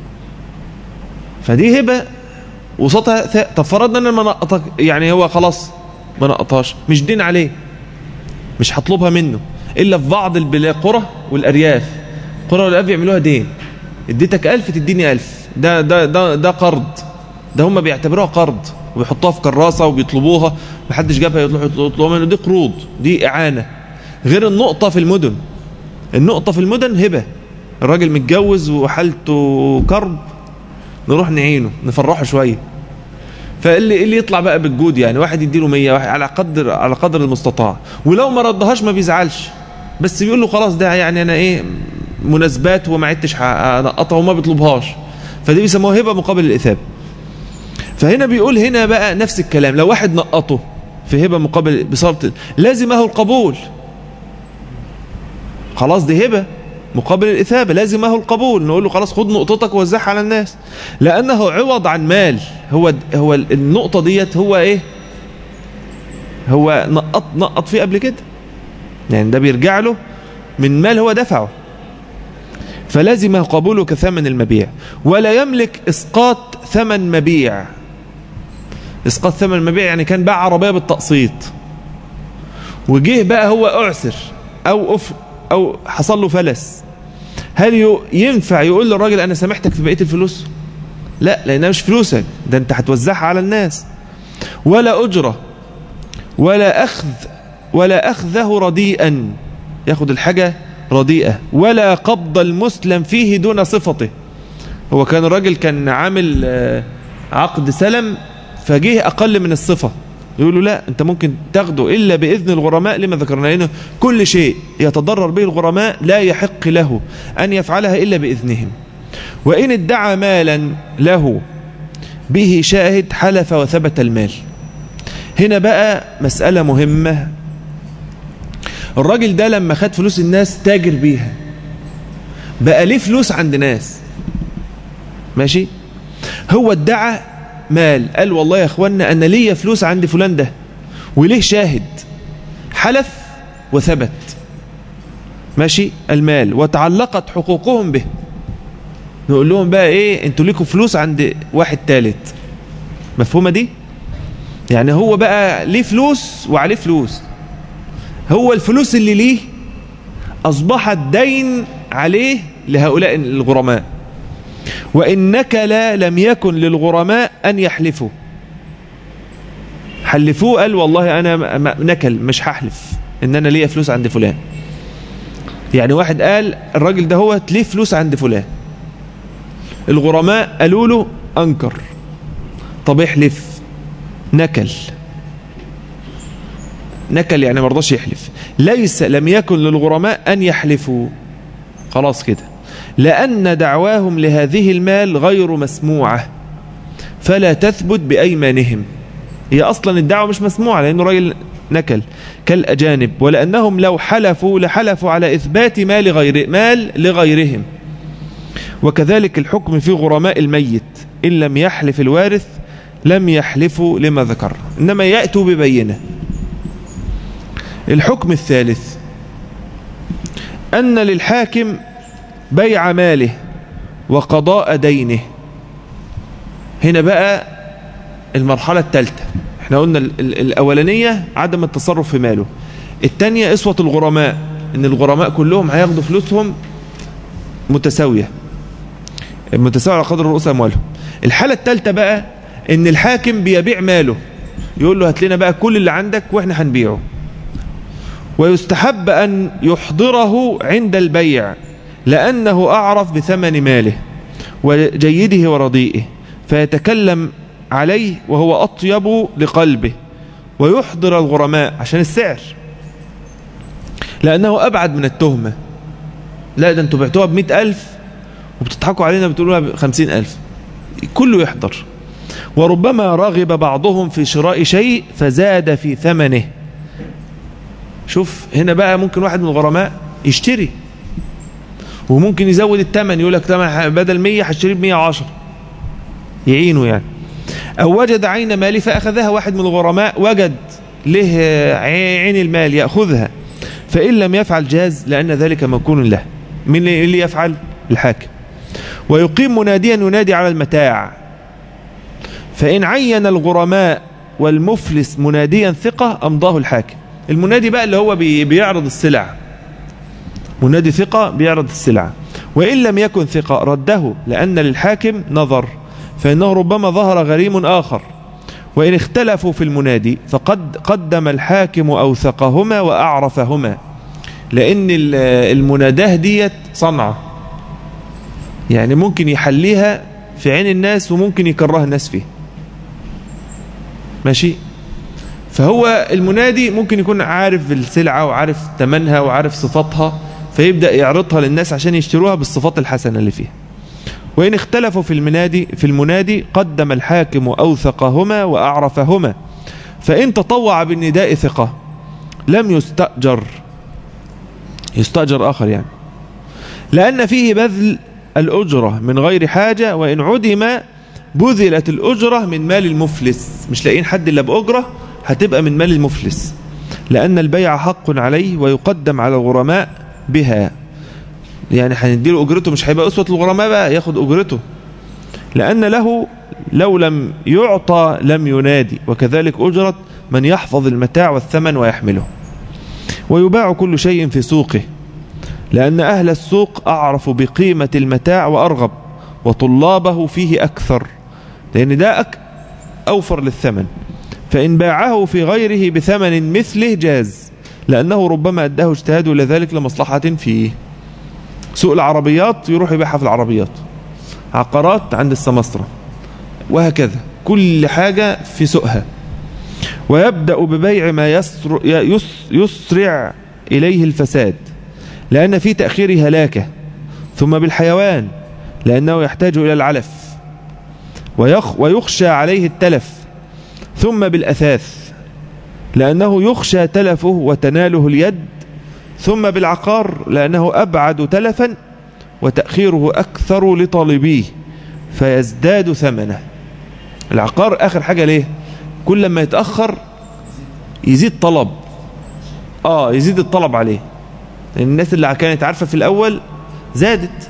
فدي هبه وسطها ث... طب فرضنا ان انا ما نقطك يعني هو خلاص ما نقطهاش مش دين عليه مش هطلبها منه الا في بعض البلاد قرى والارياف قرى والارياف يعملوها دين اديتك ألف تديني ألف ده ده ده ده قرض ده هم بيعتبروها قرض وبيحطوها في كراسه وبيطلبوها محدش جابها يطلبوا يطلبوا منه دي قروض دي اعانه غير النقطه في المدن النقطه في المدن هبه الراجل متجوز وحالته كرب نروح نعينه نفرحه شويه فاللي اللي يطلع بقى بالجود يعني واحد يديله 100 واحد على قدر على قدر المستطاع ولو ما ردهاش ما بيزعلش بس بيقول له خلاص ده يعني انا ايه مناسبات وما عدتش هنقطها وما بيطلبهاش فدي بيسموها هبه مقابل الاثابه فهنا بيقول هنا بقى نفس الكلام لو واحد نقطه في هبه مقابل بصرف لازمه القبول خلاص دي هبه مقابل الإثابة لازمه القبول نقول له خلاص خد نقطتك ووزعها على الناس لأنه عوض عن مال هو هو النقطة ديت هو إيه هو نقط نقط فيه قبل كده يعني ده بيرجع له من مال هو دفعه فلازمه قبوله كثمن المبيع ولا يملك إسقاط ثمن مبيع إسقاط ثمن المبيع يعني كان باع عربية بالتقسيط وجه بقى هو أعسر أو أف أو حصل له فلس هل ينفع يقول للراجل أنا سامحتك في بقية الفلوس لا لأنها مش فلوسك ده أنت هتوزعها على الناس ولا أجرة ولا أخذ ولا أخذه رديئا ياخد الحاجة رديئة ولا قبض المسلم فيه دون صفته هو كان الراجل كان عامل عقد سلم فجيه أقل من الصفة يقولوا لا انت ممكن تاخده الا باذن الغرماء لما ذكرنا لانه كل شيء يتضرر به الغرماء لا يحق له ان يفعلها الا باذنهم وان ادعى مالا له به شاهد حلف وثبت المال هنا بقى مسألة مهمة الراجل ده لما خد فلوس الناس تاجر بيها بقى ليه فلوس عند ناس ماشي هو ادعى مال قال والله يا اخوانا انا ليا فلوس عند فلان ده وليه شاهد حلف وثبت ماشي المال وتعلقت حقوقهم به نقول لهم بقى ايه انتوا ليكوا فلوس عند واحد ثالث مفهومه دي يعني هو بقى ليه فلوس وعليه فلوس هو الفلوس اللي ليه اصبحت دين عليه لهؤلاء الغرماء وإن نكل لم يكن للغرماء أن يحلفوا حلفوه قال والله أنا نكل مش هحلف إن أنا ليا فلوس عند فلان يعني واحد قال الراجل ده هو ليه فلوس عند فلان الغرماء قالوا له أنكر طب احلف نكل نكل يعني مرضاش يحلف ليس لم يكن للغرماء أن يحلفوا خلاص كده لأن دعواهم لهذه المال غير مسموعة فلا تثبت بأيمانهم هي أصلا الدعوة مش مسموعة لأنه راجل نكل كالأجانب ولأنهم لو حلفوا لحلفوا على إثبات مال, غير مال لغيرهم وكذلك الحكم في غرماء الميت إن لم يحلف الوارث لم يحلفوا لما ذكر إنما يأتوا ببينة الحكم الثالث أن للحاكم بيع ماله وقضاء دينه هنا بقى المرحلة الثالثة احنا قلنا ال- ال- الأولانية عدم التصرف في ماله التانية اسوة الغرماء ان الغرماء كلهم هياخدوا فلوسهم متساوية متساوية على قدر رؤوس أموالهم الحالة الثالثة بقى ان الحاكم بيبيع ماله يقول له هات لنا بقى كل اللي عندك واحنا هنبيعه ويستحب أن يحضره عند البيع لأنه أعرف بثمن ماله وجيده ورديئه فيتكلم عليه وهو أطيب لقلبه ويحضر الغرماء عشان السعر لأنه أبعد من التهمة لا ده انتوا بعتوها بمئة ألف وبتضحكوا علينا بتقولوها بخمسين ألف كله يحضر وربما رغب بعضهم في شراء شيء فزاد في ثمنه شوف هنا بقى ممكن واحد من الغرماء يشتري وممكن يزود الثمن يقول لك ثمن بدل 100 هشتريه ب 110 يعينه يعني او وجد عين مالي فاخذها واحد من الغرماء وجد له عين المال ياخذها فان لم يفعل جاز لان ذلك مكون له من اللي اللي يفعل الحاكم ويقيم مناديا ينادي على المتاع فإن عين الغرماء والمفلس مناديا ثقة أمضاه الحاكم المنادي بقى اللي هو بي- بيعرض السلع منادي ثقة بيعرض السلع وإن لم يكن ثقة رده لأن للحاكم نظر فإنه ربما ظهر غريم آخر وإن اختلفوا في المنادي فقد قدم الحاكم أوثقهما وأعرفهما لأن ال- المناداه ديت صنعة يعني ممكن يحليها في عين الناس وممكن يكرهها الناس فيها ماشي فهو المنادي ممكن يكون عارف السلعة وعارف ثمنها وعارف صفاتها فيبدأ يعرضها للناس عشان يشتروها بالصفات الحسنة اللي فيها وإن اختلفوا في المنادي في المنادي قدم الحاكم أوثقهما وأعرفهما فإن تطوع بالنداء ثقة لم يستأجر يستأجر آخر يعني لأن فيه بذل الأجرة من غير حاجة وإن عدم بذلت الأجرة من مال المفلس مش لاقيين حد إلا بأجرة هتبقى من مال المفلس لأن البيع حق عليه ويقدم على الغرماء بها يعني هنديله أجرته مش هيبقى أسوة الغرماء بقى ياخد أجرته لأن له لو لم يعطى لم ينادي وكذلك أجرة من يحفظ المتاع والثمن ويحمله ويباع كل شيء في سوقه لأن أهل السوق أعرف بقيمة المتاع وأرغب وطلابه فيه أكثر لأن ده أك أوفر للثمن فإن باعه في غيره بثمن مثله جاز لأنه ربما أداه اجتهاد إلى ذلك لمصلحة فيه سوق العربيات يروح يبيعها في العربيات عقارات عند السمسرة وهكذا كل حاجة في سوقها ويبدأ ببيع ما يسر يس يسرع إليه الفساد لأن في تأخير هلاكه ثم بالحيوان لأنه يحتاج إلى العلف ويخ ويخشى عليه التلف ثم بالأثاث لأنه يخشى تلفه وتناله اليد ثم بالعقار لأنه أبعد تلفا وتأخيره أكثر لطالبيه فيزداد ثمنه العقار آخر حاجة ليه كل ما يتأخر يزيد طلب آه يزيد الطلب عليه لأن الناس اللي كانت عارفة في الأول زادت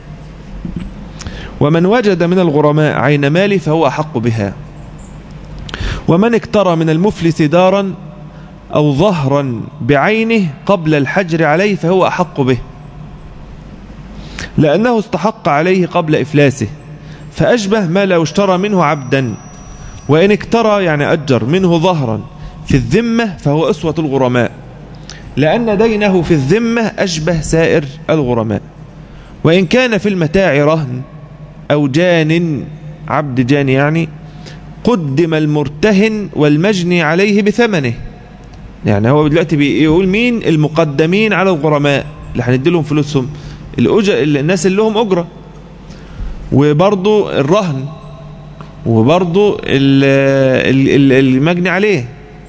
ومن وجد من الغرماء عين مال فهو أحق بها ومن اكترى من المفلس دارا أو ظهرا بعينه قبل الحجر عليه فهو أحق به لأنه استحق عليه قبل إفلاسه فأشبه ما لو اشترى منه عبدا وإن اكترى يعني أجر منه ظهرا في الذمة فهو أسوة الغرماء لأن دينه في الذمة أشبه سائر الغرماء وإن كان في المتاع رهن أو جان عبد جان يعني قدم المرتهن والمجني عليه بثمنه يعني هو دلوقتي بيقول مين المقدمين على الغرماء اللي هنديلهم فلوسهم الأج... الناس اللي لهم أجرة وبرضو الرهن وبرضو المجني عليه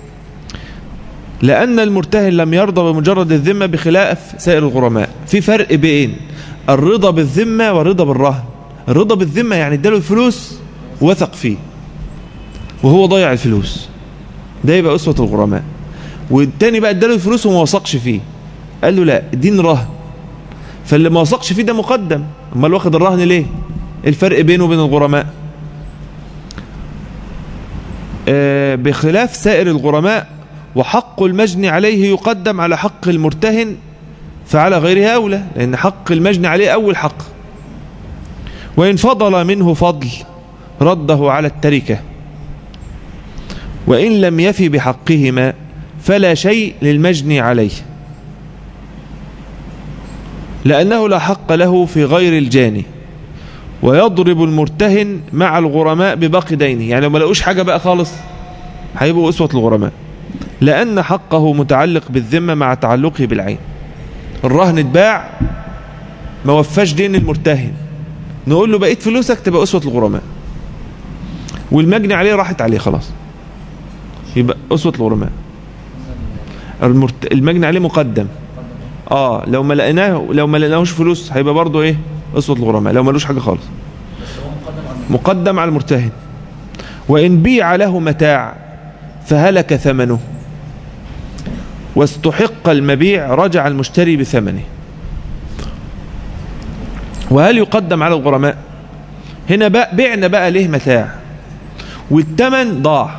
لأن المرتهن لم يرضى بمجرد الذمة بخلاف سائر الغرماء في فرق بين الرضا بالذمة والرضا بالرهن الرضا بالذمة يعني اداله الفلوس وثق فيه وهو ضيع الفلوس ده يبقى أسوة الغرماء والتاني بقى اداله الفلوس وما وثقش فيه قال له لا دين رهن فاللي ما وثقش فيه ده مقدم امال واخد الرهن ليه الفرق بينه وبين الغرماء آه، بخلاف سائر الغرماء وحق المجني عليه يقدم على حق المرتهن فعلى غيره أولى لأن حق المجني عليه أول حق وإن فضل منه فضل رده على التركة وإن لم يفي بحقهما فلا شيء للمجني عليه لأنه لا حق له في غير الجاني ويضرب المرتهن مع الغرماء بباقي دينه يعني لو ما لقوش حاجة بقى خالص هيبقوا أسوة الغرماء لأن حقه متعلق بالذمة مع تعلقه بالعين الرهن اتباع ما وفاش دين المرتهن نقول له بقيت فلوسك تبقى أسوة الغرماء والمجني عليه راحت عليه خلاص يبقى أسوة الغرماء المرت... المجني عليه مقدم اه لو ما لقيناه لو ما لقيناهوش فلوس هيبقى برضه ايه أسوة الغرماء لو ملوش حاجة خالص بس هو مقدم على مقدم على المرتهن وإن بيع له متاع فهلك ثمنه واستحق المبيع رجع المشتري بثمنه وهل يقدم على الغرماء هنا بقى بعنا بقى ليه متاع والثمن ضاع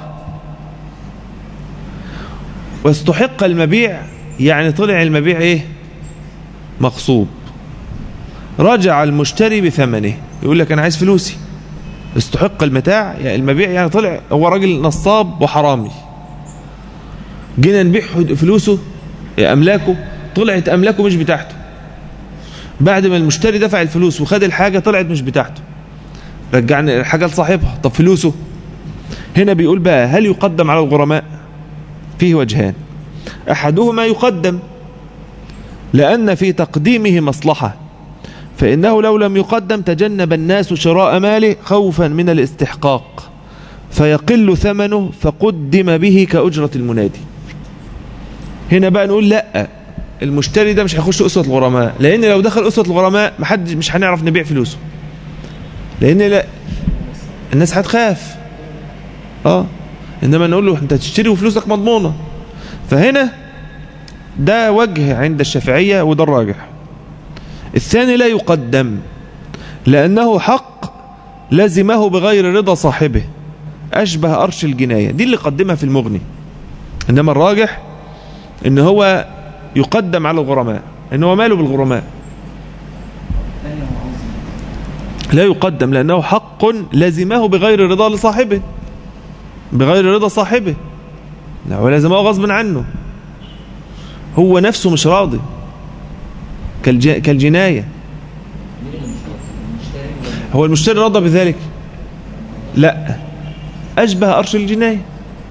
واستحق المبيع يعني طلع المبيع ايه مغصوب رجع المشتري بثمنه يقول لك انا عايز فلوسي استحق المتاع يعني المبيع يعني طلع هو راجل نصاب وحرامي جينا نبيع فلوسه املاكه طلعت املاكه مش بتاعته بعد ما المشتري دفع الفلوس وخد الحاجة طلعت مش بتاعته رجعنا الحاجة لصاحبها طب فلوسه هنا بيقول بقى هل يقدم على الغرماء فيه وجهان أحدهما يقدم لأن في تقديمه مصلحة فإنه لو لم يقدم تجنب الناس شراء ماله خوفا من الاستحقاق فيقل ثمنه فقدم به كأجرة المنادي هنا بقى نقول لا المشتري ده مش هيخش أسوة الغرماء لأن لو دخل أسوة الغرماء محد مش هنعرف نبيع فلوسه لأن لا الناس هتخاف اه إنما نقول له أنت تشتري وفلوسك مضمونة فهنا ده وجه عند الشافعية وده الراجح الثاني لا يقدم لأنه حق لزمه بغير رضا صاحبه أشبه أرش الجناية دي اللي قدمها في المغني إنما الراجح إن هو يقدم على الغرماء إن هو ماله بالغرماء ثانية هو عاوز لا يقدم لأنه حق لزمه بغير رضا لصاحبه بغير رضا صاحبه لا هو لزمه غصب عنه هو نفسه مش راضي كالج... كالجناية مين اللي مش راضي؟ المشتري ولا هو المشتري رضى بذلك لا أشبه أرش الجناية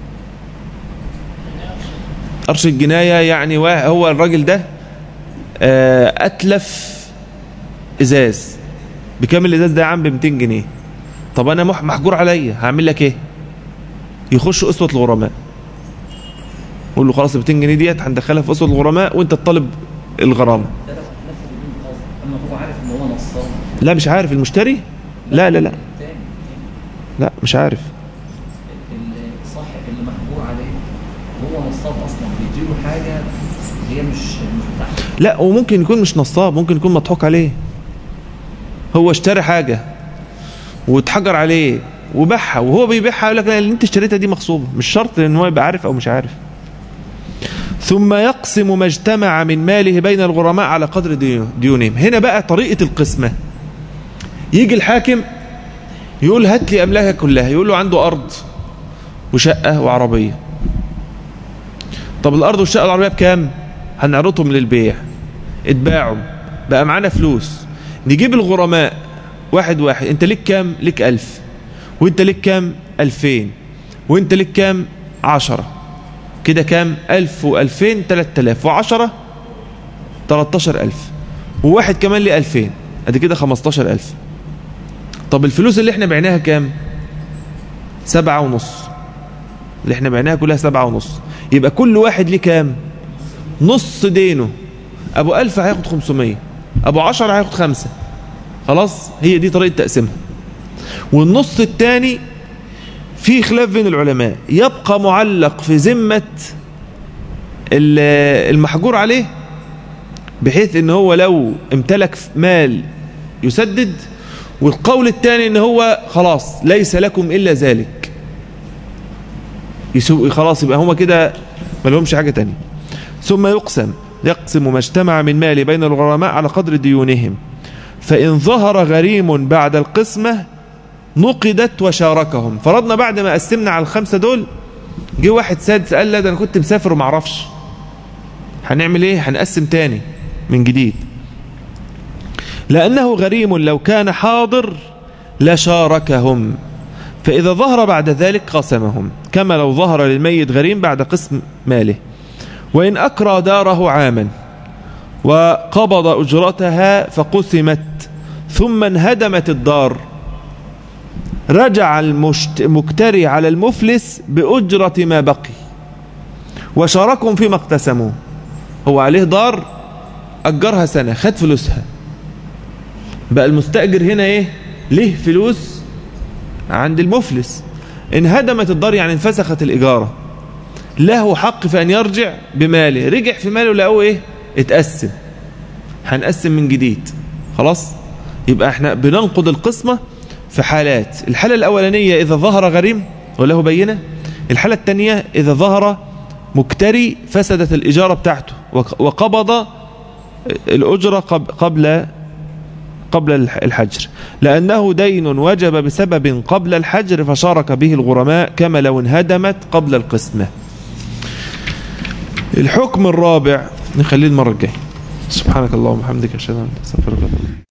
أرش الجناية يعني وا- هو الراجل ده آه، أتلف إزاز بكام الإزاز ده يا عم ب 200 جنيه طب أنا مح- محجور عليا هعمل لك إيه يخش أسوة الغرماء قول له خلاص ال 200 جنيه ديت هندخلها في أسوة الغرماء وأنت تطالب الغرامة ده لو نفذ بدون قصد اما هو عارف ان هو نصاب لا مش عارف المشتري لا لا لا تاني لا مش عارف الصاحب اللي محجور عليه هو نصاب اصلا بيديله حاجه هي مش مش بتاعته لا وممكن يكون مش نصاب ممكن يكون مضحوك عليه هو اشترى حاجة واتحجر عليه وباعها وهو بيبيعها يقول لك لا اللي انت اشتريتها دي مغصوبة مش شرط ان هو يبقى عارف او مش عارف ثم يقسم ما اجتمع من ماله بين الغرماء على قدر ديو- ديونهم هنا بقى طريقة القسمة يجي الحاكم يقول هات لي املاكها كلها يقول له عنده ارض وشقة وعربية طب الارض والشقة والعربية بكام هنعرضهم للبيع اتباعوا بقى معانا فلوس نجيب الغرماء واحد واحد انت ليك كام ليك ألف وانت ليك كام ألفين وانت ليك كام عشرة كده كام ألف وألفين تلات تلاف وعشرة تلاتاشر ألف وواحد كمان ليه ألفين ادي كده خمستاشر ألف طب الفلوس اللي احنا بعناها كام سبعة ونص اللي احنا بعناها كلها سبعة ونص يبقى كل واحد ليه كام نص دينه ابو ألف هياخد 500 ابو عشرة هياخد خمسة خلاص هي دي طريقة تقسيمها والنص الثاني في خلاف بين العلماء يبقى معلق في ذمة ال- المحجور عليه بحيث ان هو لو امتلك مال يسدد والقول الثاني ان هو خلاص ليس لكم الا ذلك يسوق خلاص يبقى هما كده ما لهمش حاجة تانية ثم يقسم يقسم ما اجتمع من مال بين الغرماء على قدر ديونهم فإن ظهر غريم بعد القسمة نقدت وشاركهم فرضنا بعد ما قسمنا على الخمسة دول جه واحد سادس قال لا ده أنا كنت مسافر ومعرفش هنعمل ايه هنقسم تاني من جديد لأنه غريم لو كان حاضر لشاركهم فإذا ظهر بعد ذلك قسمهم كما لو ظهر للميت غريم بعد قسم ماله وإن أكرى داره عاما وقبض أجرتها فقسمت ثم انهدمت الدار رجع المكتري على المفلس بأجرة ما بقي وشاركهم فيما اقتسموه هو عليه دار أجرها سنة خد فلوسها بقى المستأجر هنا ايه ليه فلوس عند المفلس انهدمت الدار يعني انفسخت الإجارة له حق في أن يرجع بماله رجع في ماله لقوه ايه اتقسم هنقسم من جديد خلاص يبقى احنا بننقض القسمة في حالات الحالة الأولانية إذا ظهر غريم وله بينة الحالة الثانية إذا ظهر مكتري فسدت الإجارة بتاعته وقبض الأجرة قبل قبل الحجر لأنه دين وجب بسبب قبل الحجر فشارك به الغرماء كما لو انهدمت قبل القسمة الحكم الرابع نخليه المرة الجاية سبحانك اللهم وبحمدك اشهد ان لا اله الا انت استغفرك